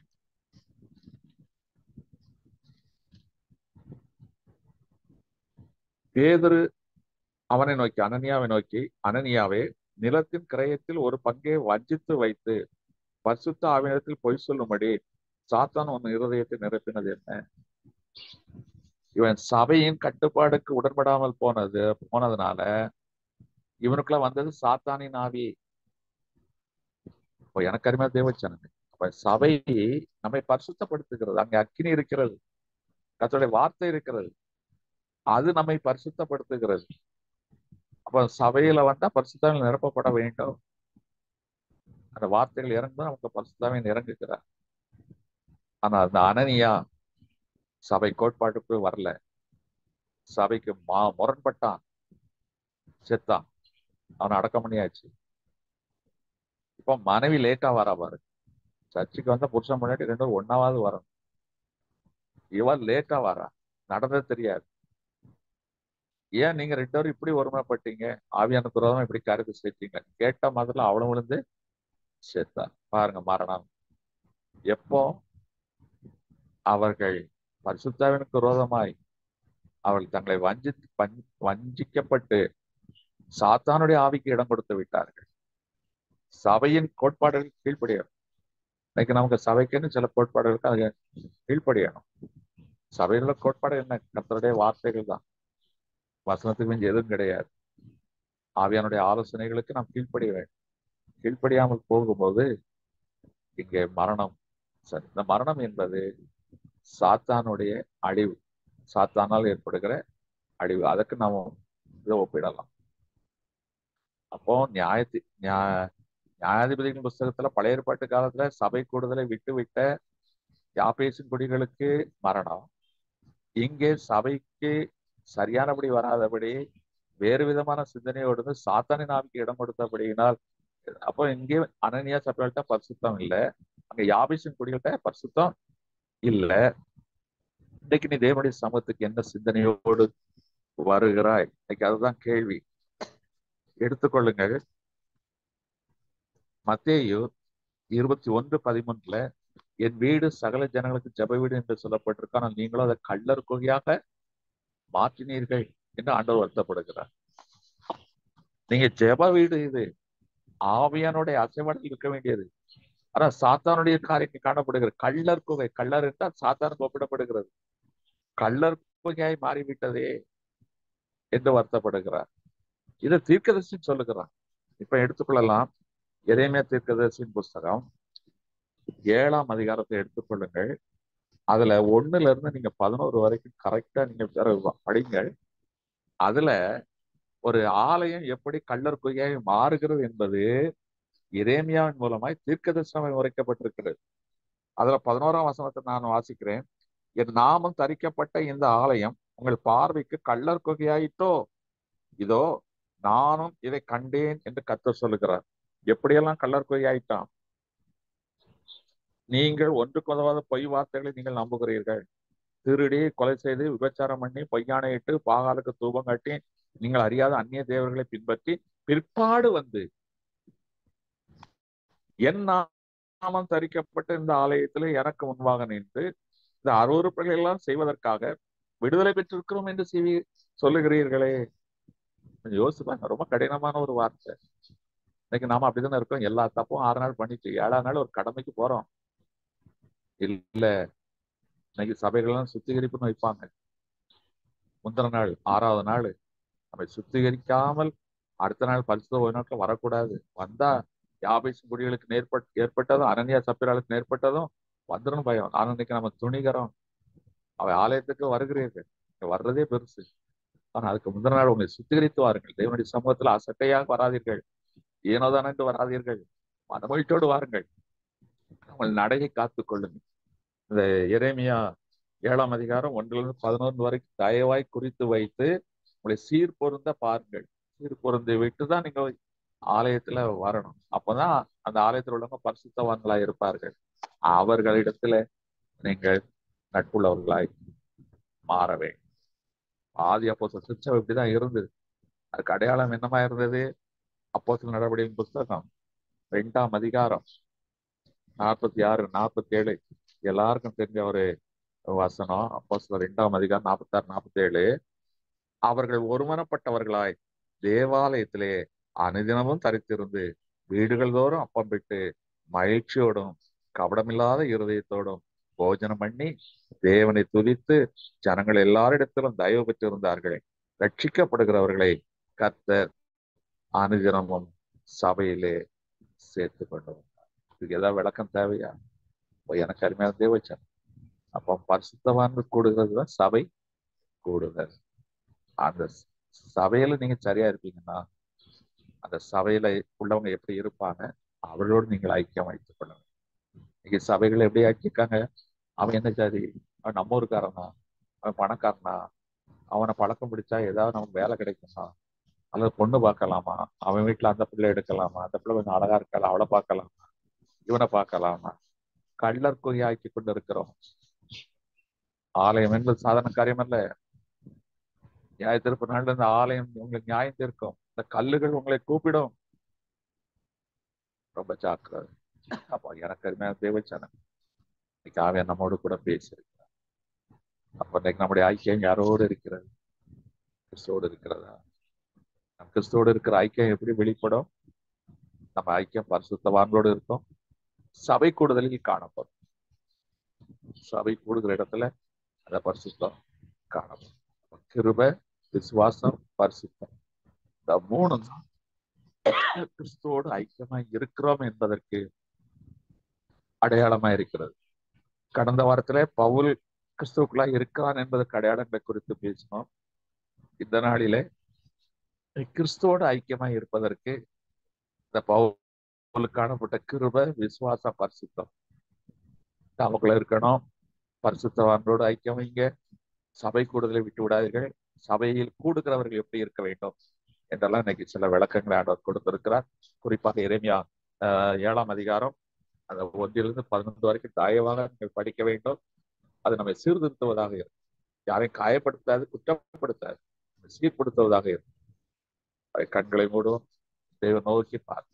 பேதுரு அவனை நோக்கி அனனியாவை நோக்கி அனனியாவே நிலத்தின் கிரயத்தில் ஒரு பங்கை வஞ்சித்து வைத்து பரிசுத்த ஆவினத்தில் பொய் சொல்லும்படி சாத்தான் உன் இருதயத்தை நிரப்பினது என்ன இவன் சபையின் கட்டுப்பாடுக்கு உடன்படாமல் போனது போனதுனால இவனுக்குள்ள வந்தது சாத்தானின் ஆவி இப்போ எனக்கு அருமையா தேவச்சனங்க அப்ப சபை நம்மை பரிசுத்தப்படுத்துகிறது அங்க அக்கினி இருக்கிறது கத்தோடைய வார்த்தை இருக்கிறது அது நம்மை பரிசுத்தப்படுத்துகிறது அப்ப சபையில வந்தா பரிசுத்தாவில் நிரப்பப்பட வேண்டும் அந்த வார்த்தைகள் இறங்கும்போது நமக்கு பரிசுத்தாவின் இறங்குகிறார் ஆனா அந்த அனனியா சபை கோட்பாட்டுக்கு வரல சபைக்கு மா முரண்பட்டான் செத்தான் அவனை அடக்கம் பண்ணியாச்சு இப்போ மனைவி லேட்டா வரா பாரு சர்ச்சுக்கு வந்தா புருஷன் முன்னாடி ரெண்டு பேரும் ஒன்னாவது வரணும் இவன் லேட்டா வரா நடந்தது தெரியாது ஏன் நீங்க ரெண்டு பேரும் இப்படி ஒருமைப்பட்டீங்க ஆவியான குரோதம் இப்படி கருத்து சேர்த்தீங்க கேட்ட மாதிரில அவளும் விழுந்து சேர்த்தா பாருங்க மரணம் எப்போ அவர்கள் பரிசுத்தாவினுக்கு விரோதமாய் அவர்கள் தங்களை வஞ்சி வஞ்சிக்கப்பட்டு சாத்தானுடைய ஆவிக்கு இடம் கொடுத்து விட்டார்கள் சபையின் கோட்பாடுகள் கீழ்ப்படியணும் இன்னைக்கு நமக்கு சபைக்குன்னு சில கோட்பாடுகளுக்கு அது கீழ்ப்படியணும் சபையில கோட்பாடு என்ன கர்த்தருடைய வார்த்தைகள் தான் வசனத்துக்கு மிஞ்சி எதுவும் கிடையாது ஆவியானுடைய ஆலோசனைகளுக்கு நாம் கீழ்ப்படிய வேண்டும் கீழ்ப்படியாமல் போகும்போது இங்கே மரணம் சரி இந்த மரணம் என்பது சாத்தானுடைய அழிவு சாத்தானால் ஏற்படுகிற அழிவு அதுக்கு நாம் இதை ஒப்பிடலாம் அப்போ நியாயத்தி நியாய நியாயாதிபதிகள் புஸ்தகத்துல பழைய ஏற்பாட்டு காலத்துல சபை கூடுதலை விட்டு விட்ட யாபேசின் குடிகளுக்கு மரணம் இங்கே சபைக்கு சரியானபடி வராதபடி வேறு விதமான சிந்தனையோடு சாத்தானின் ஆவிக்கு இடம் கொடுத்தபடியினால் அப்போ இங்கே அனனியா சபைகள்கிட்ட பரிசுத்தம் இல்லை அங்க யாபேசின் குடிகள்கிட்ட பரிசுத்தம் இல்ல இன்னைக்கு நீ தேவனுடைய சமூகத்துக்கு என்ன சிந்தனையோடு வருகிறாய் இன்னைக்கு அதுதான் கேள்வி எடுத்துக்கொள்ளுங்கள் மத்தேயு இருபத்தி ஒன்று பதிமூணுல என் வீடு சகல ஜனங்களுக்கு ஜப வீடு என்று சொல்லப்பட்டிருக்கு ஆனால் நீங்களும் அதை கள்ளர் குகையாக மாற்றினீர்கள் என்று ஆண்டவர் வருத்தப்படுகிறார் நீங்க ஜெப வீடு இது ஆவியானுடைய அசைவாடல் இருக்க வேண்டியது ஆனா சாத்தானுடைய காரியம் காணப்படுகிறது கள்ளர் குகை கள்ளர் என்றால் சாத்தானுக்கு ஒப்பிடப்படுகிறது கள்ளர் குகையாய் மாறிவிட்டதே என்று வருத்தப்படுகிறார் இதை தீர்க்கதரிசி சொல்லுகிறான் இப்ப எடுத்துக்கொள்ளலாம் எதேமே தீர்க்கதரிசின் புஸ்தகம் ஏழாம் அதிகாரத்தை எடுத்துக்கொள்ளுங்கள் அதுல ஒண்ணுல இருந்து நீங்க பதினோரு வரைக்கும் கரெக்டா நீங்க படிங்கள் அதுல ஒரு ஆலயம் எப்படி கள்ளர் குகையாய் மாறுகிறது என்பது இரேமியாவின் மூலமாய் தீர்க்கதரிசனம் உரைக்கப்பட்டிருக்கிறது அதுல பதினோராம் வசனத்தை நான் வாசிக்கிறேன் என் நாமம் தரிக்கப்பட்ட இந்த ஆலயம் உங்கள் பார்வைக்கு கள்ளர் குகையாயிட்டோ இதோ நானும் இதை கண்டேன் என்று கத்தர் சொல்லுகிறார் எப்படியெல்லாம் கள்ளர் குகையாயிட்டான் நீங்கள் ஒன்றுக்கு உதவாத பொய் வார்த்தைகளை நீங்கள் நம்புகிறீர்கள் திருடி கொலை செய்து விபச்சாரம் பண்ணி பொய்யானையிட்டு பாகாலுக்கு தூபம் கட்டி நீங்கள் அறியாத அந்நிய தேவர்களை பின்பற்றி பிற்பாடு வந்து என் நாமம் தரிக்கப்பட்ட இந்த ஆலயத்துல எனக்கு முன்பாக நின்று இந்த அருவறுப்புகளை எல்லாம் செய்வதற்காக விடுதலை பெற்றிருக்கிறோம் என்று செய்வி சொல்லுகிறீர்களே கொஞ்சம் யோசிப்பாங்க ரொம்ப கடினமான ஒரு வார்த்தை இன்னைக்கு நாம அப்படிதானே இருக்கோம் எல்லா தப்பும் ஆறு நாள் பண்ணிட்டு ஏழாம் நாள் ஒரு கடமைக்கு போறோம் இல்ல இன்னைக்கு சபைகள்லாம் சுத்திகரிப்புன்னு வைப்பாங்க முந்தின நாள் ஆறாவது நாள் நம்ம சுத்திகரிக்காமல் அடுத்த நாள் பரிசுத்த ஒரு நாட்கள் வரக்கூடாது வந்தா யாபேசும் குடிகளுக்கு நேர்பட் ஏற்பட்டதும் அனன்யா சப்பிராளுக்கு நேர்பட்டதும் வந்துடும் பயம் ஆனா இன்னைக்கு நம்ம துணிகரம் அவை ஆலயத்துக்கு வருகிறீர்கள் வர்றதே பெருசு ஆனா அதுக்கு முந்தின நாள் உங்களை சுத்திகரித்து வாருங்கள் தேவனுடைய சமூகத்துல அசட்டையாக வராதீர்கள் ஏனோதான் என்று வராதீர்கள் மனமொழித்தோடு வாருங்கள் உங்கள் நடையை காத்துக் கொள்ளுங்கள் இந்த இறைமையா ஏழாம் அதிகாரம் ஒன்றிலிருந்து பதினொன்று வரைக்கும் தயவாய் குறித்து வைத்து உங்களை சீர் பொருந்த பாருங்கள் சீர் பொருந்தி விட்டு தான் நீங்க ஆலயத்துல வரணும் அப்பதான் அந்த ஆலயத்தில் உள்ளவங்க பரிசுத்தவான்களா இருப்பார்கள் அவர்களிடத்துல நீங்கள் நட்புள்ளவர்களாய் மாற வேண்டும் ஆதி அப்போ சிற்சம் இப்படிதான் இருந்தது அதுக்கு அடையாளம் என்னமா இருந்தது அப்போ சில நடவடிக்கை புஸ்தகம் ரெண்டாம் அதிகாரம் நாற்பத்தி ஆறு நாற்பத்தி ஏழு எல்லாருக்கும் தெரிஞ்ச ஒரு வசனம் அப்போ சில ரெண்டாம் அதிகாரம் நாற்பத்தி ஆறு நாற்பத்தி ஏழு அவர்கள் ஒருமனப்பட்டவர்களாய் தேவாலயத்திலே அனுதினமும் தரித்திருந்து வீடுகள் தோறும் அப்பம் விட்டு மகிழ்ச்சியோடும் கபடமில்லாத இருதயத்தோடும் போஜனம் பண்ணி தேவனை துதித்து ஜனங்கள் எல்லாரிடத்திலும் தயவு பெற்றிருந்தார்கள் ரட்சிக்கப்படுகிறவர்களை கர்த்தர் அனுதினமும் சபையிலே சேர்த்து கொண்டு வந்தார் இதுக்கு ஏதாவது விளக்கம் தேவையா இப்போ எனக்கு அருமையான தேவச்சன் அப்போ பரிசுத்தவான்கள் கூடுகிறது தான் சபை கூடுதல் அந்த சபையில நீங்க சரியா இருப்பீங்கன்னா அந்த சபையில உள்ளவங்க எப்படி இருப்பாங்க அவர்களோடு நீங்கள் ஐக்கியம் வைத்துக் கொள்ளுங்க இன்னைக்கு சபைகள் எப்படி ஆக்கியிருக்காங்க அவன் என்ன ஜாதி அவன் நம்ம ஊருக்காரனா அவன் பணக்காரனா அவனை பழக்கம் பிடிச்சா ஏதாவது நமக்கு வேலை கிடைக்குமா அல்லது பொண்ணு பார்க்கலாமா அவன் வீட்டுல அந்த பிள்ளை எடுக்கலாமா அந்த பிள்ளை கொஞ்சம் அழகா இருக்கலாம் அவளை பார்க்கலாமா இவனை பார்க்கலாமா கள்ளர் குறி ஆக்கி கொண்டு இருக்கிறோம் ஆலயம் என்பது சாதாரண காரியம் அல்ல நியாய திருப்பு நாள்ல இந்த ஆலயம் உங்களுக்கு நியாயம் தீர்க்கும் இந்த கல்லுகள் உங்களை கூப்பிடும் ரொம்ப ஜாக்கிரதை அப்போ எனக்கு அருமையான தேவச்சனம் இன்னைக்கு ஆவியா நம்மோடு கூட பேசியிருக்கிறார் அப்போ இன்னைக்கு நம்முடைய ஐக்கியம் யாரோடு இருக்கிறது கிறிஸ்தோடு இருக்கிறதா நம் கிறிஸ்தோடு இருக்கிற ஐக்கியம் எப்படி வெளிப்படும் நம்ம ஐக்கியம் பரிசுத்தவான்களோடு இருக்கும் சபை கூடுதலில் காணப்படும் சபை கூடுகிற இடத்துல அந்த பரிசுத்தம் காணப்படும் கிருப விசுவாசம் பரிசுத்தம் இந்த மூணு தான் கிறிஸ்துவோடு ஐக்கியமா இருக்கிறோம் என்பதற்கு அடையாளமா இருக்கிறது கடந்த வாரத்துல பவுல் கிறிஸ்துவுக்குள்ளா இருக்கிறான் என்பதற்கு அடையாளங்களை குறித்து பேசினோம் இந்த நாளிலே கிறிஸ்துவோடு ஐக்கியமா இருப்பதற்கு இந்த பவுலுக்கு காணப்பட்ட கிருப விசுவாச பரிசுத்தம் நமக்குள்ள இருக்கணும் பரிசுத்தவான்களோடு ஐக்கியம் வைங்க சபை கூடுதலை விட்டு விடாதீர்கள் சபையில் கூடுகிறவர்கள் எப்படி இருக்க வேண்டும் என்றெல்லாம் இன்னைக்கு சில விளக்கங்களை ஆண்டவர் கொடுத்திருக்கிறார் குறிப்பாக இறைமையா ஏழாம் அதிகாரம் அந்த ஒன்றிலிருந்து பதினொன்று வரைக்கும் தயவாக நீங்கள் படிக்க வேண்டும் அது நம்மை சீர்திருத்துவதாக இருக்கும் யாரையும் காயப்படுத்தாது குற்றப்படுத்தாது சீர்படுத்துவதாக இருக்கும் அதை கண்களை மூடும் தெய்வ நோக்கி பார்த்து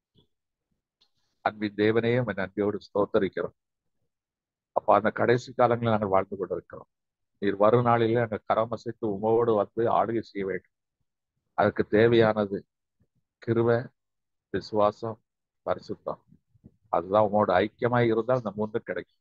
அன்பின் தேவனையும் என் அன்பியோடு ஸ்தோத்தரிக்கிறோம் அப்ப அந்த கடைசி காலங்களில் நாங்கள் வாழ்ந்து கொண்டிருக்கிறோம் நீர் வரும் நாளிலே அங்க கரம் அசைத்து உமோடு வந்து ஆளுகை செய்ய வேண்டும் அதுக்கு தேவையானது கிருவ விசுவாசம் பரிசுத்தம் அதுதான் உமோட ஐக்கியமாய் இருந்தால் இந்த மூன்று கிடைக்கும்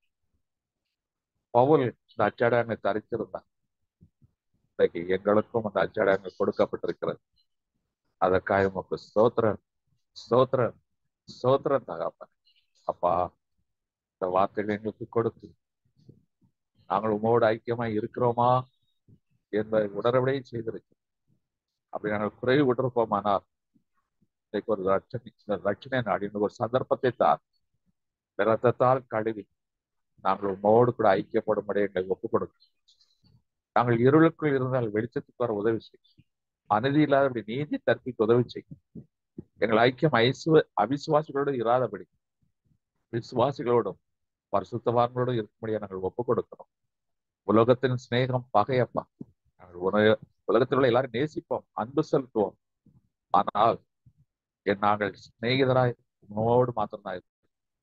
பவுல் இந்த அச்சாடங்களை தரித்திருந்தான் இன்னைக்கு எங்களுக்கும் அந்த அச்சாடங்கள் கொடுக்கப்பட்டிருக்கிறது அதற்காக உமக்கு ஸ்தோத்திரம் ஸ்தோத்திரம் ஸ்தோத்திரம் தகப்பன் அப்பா இந்த வார்த்தைகளை எங்களுக்கு கொடுத்து நாங்கள் உமோடு ஐக்கியமா இருக்கிறோமா என்பதை உணரவிடையே செய்திருக்கிறோம் அப்படி நாங்கள் குறைவு விட்டிருப்போமானால் இன்னைக்கு ஒரு ரட்சணை ரட்சணை நாடின ஒரு சந்தர்ப்பத்தை தான் ரத்தத்தால் கழுவி நாங்கள் உமோடு கூட ஐக்கியப்படும்படி எங்களை ஒப்புக் கொடுக்கும் நாங்கள் இருளுக்குள் இருந்தால் வெளிச்சத்துக்கு வர உதவி செய்யும் அநீதி இல்லாதபடி நீதி தற்பிக்கு உதவி செய்யும் எங்கள் ஐக்கியம் ஐசுவ அவிசுவாசிகளோடு இராதபடி விசுவாசிகளோடும் பரிசுத்தவான்களோடும் இருக்கும்படியா நாங்கள் ஒப்புக் கொடுக்கிறோம் உலகத்தின் சிநேகம் பகையப்பா நாங்கள் உணவு உலகத்தில் உள்ள எல்லாரும் நேசிப்போம் அன்பு செலுத்துவோம் ஆனால் என் நாங்கள் சிநேகிதராய் உணவோடு மாத்திரம்தான் இருப்போம்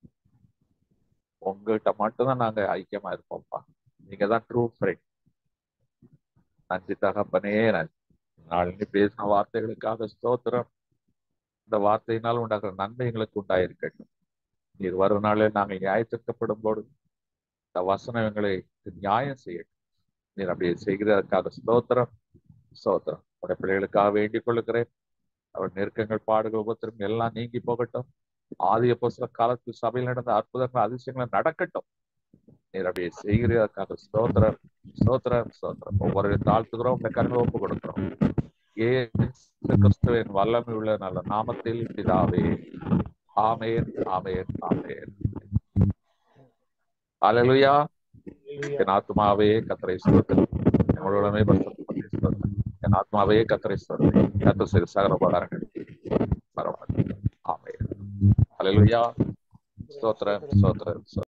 உங்ககிட்ட மட்டும்தான் நாங்க ஐக்கியமா இருப்போம்ப்பா நீங்க தான் ட்ரூ ஃப்ரெண்ட் நன்றி தகப்பனே நன்றி நாளினி பேசின வார்த்தைகளுக்காக ஸ்தோத்திரம் இந்த வார்த்தையினால் உண்டாகிற நன்மை எங்களுக்கு உண்டாயிருக்கட்டும் நீர் வரும் நாளில் நாங்கள் நியாயத்திற்கப்படும் போது இந்த வசனம் எங்களை நியாயம் செய்யட்டும் நீர் அப்படியே செய்கிறதற்காக ஸ்தோத்திரம் ஸ்தோத்திரம் உடைய பிள்ளைகளுக்காக வேண்டிக் கொள்ளுகிறேன் அவர் நெருக்கங்கள் பாடுகள் உபத்திரம் எல்லாம் நீங்கி போகட்டும் ஆதிய புஸ்தக காலத்து சபையில் நடந்த அற்புதங்கள் அதிசயங்கள் நடக்கட்டும் நீர் அப்படியே செய்கிறதற்காக ஸ்தோத்திரம் ஸ்தோத்திரம் ஸ்தோத்திரம் ஒவ்வொரு தாழ்த்துக்கிறோம் உங்க கருமை ஒப்பு கொடுக்கிறோம் ஏ கிறிஸ்துவின் வல்லமை உள்ள நல்ல நாமத்தில் பிதாவே ஆமேன் ஆமேன் ஆமேன் அலலுயா என் ஆத்மாவே கத்தரை ஸ்தோத்திரம் எங்களுடமே பரிசுத்தப்பட்டு ஸ்தோத்திரம் என் ஆத்மாவே கத்தரை ஸ்தோத்திரம் கத்த சிறு சகர பதாரங்கள் பரவாயில்ல ஆமேன் அலலுயா ஸ்தோத்திரம் ஸ்தோத்திரம்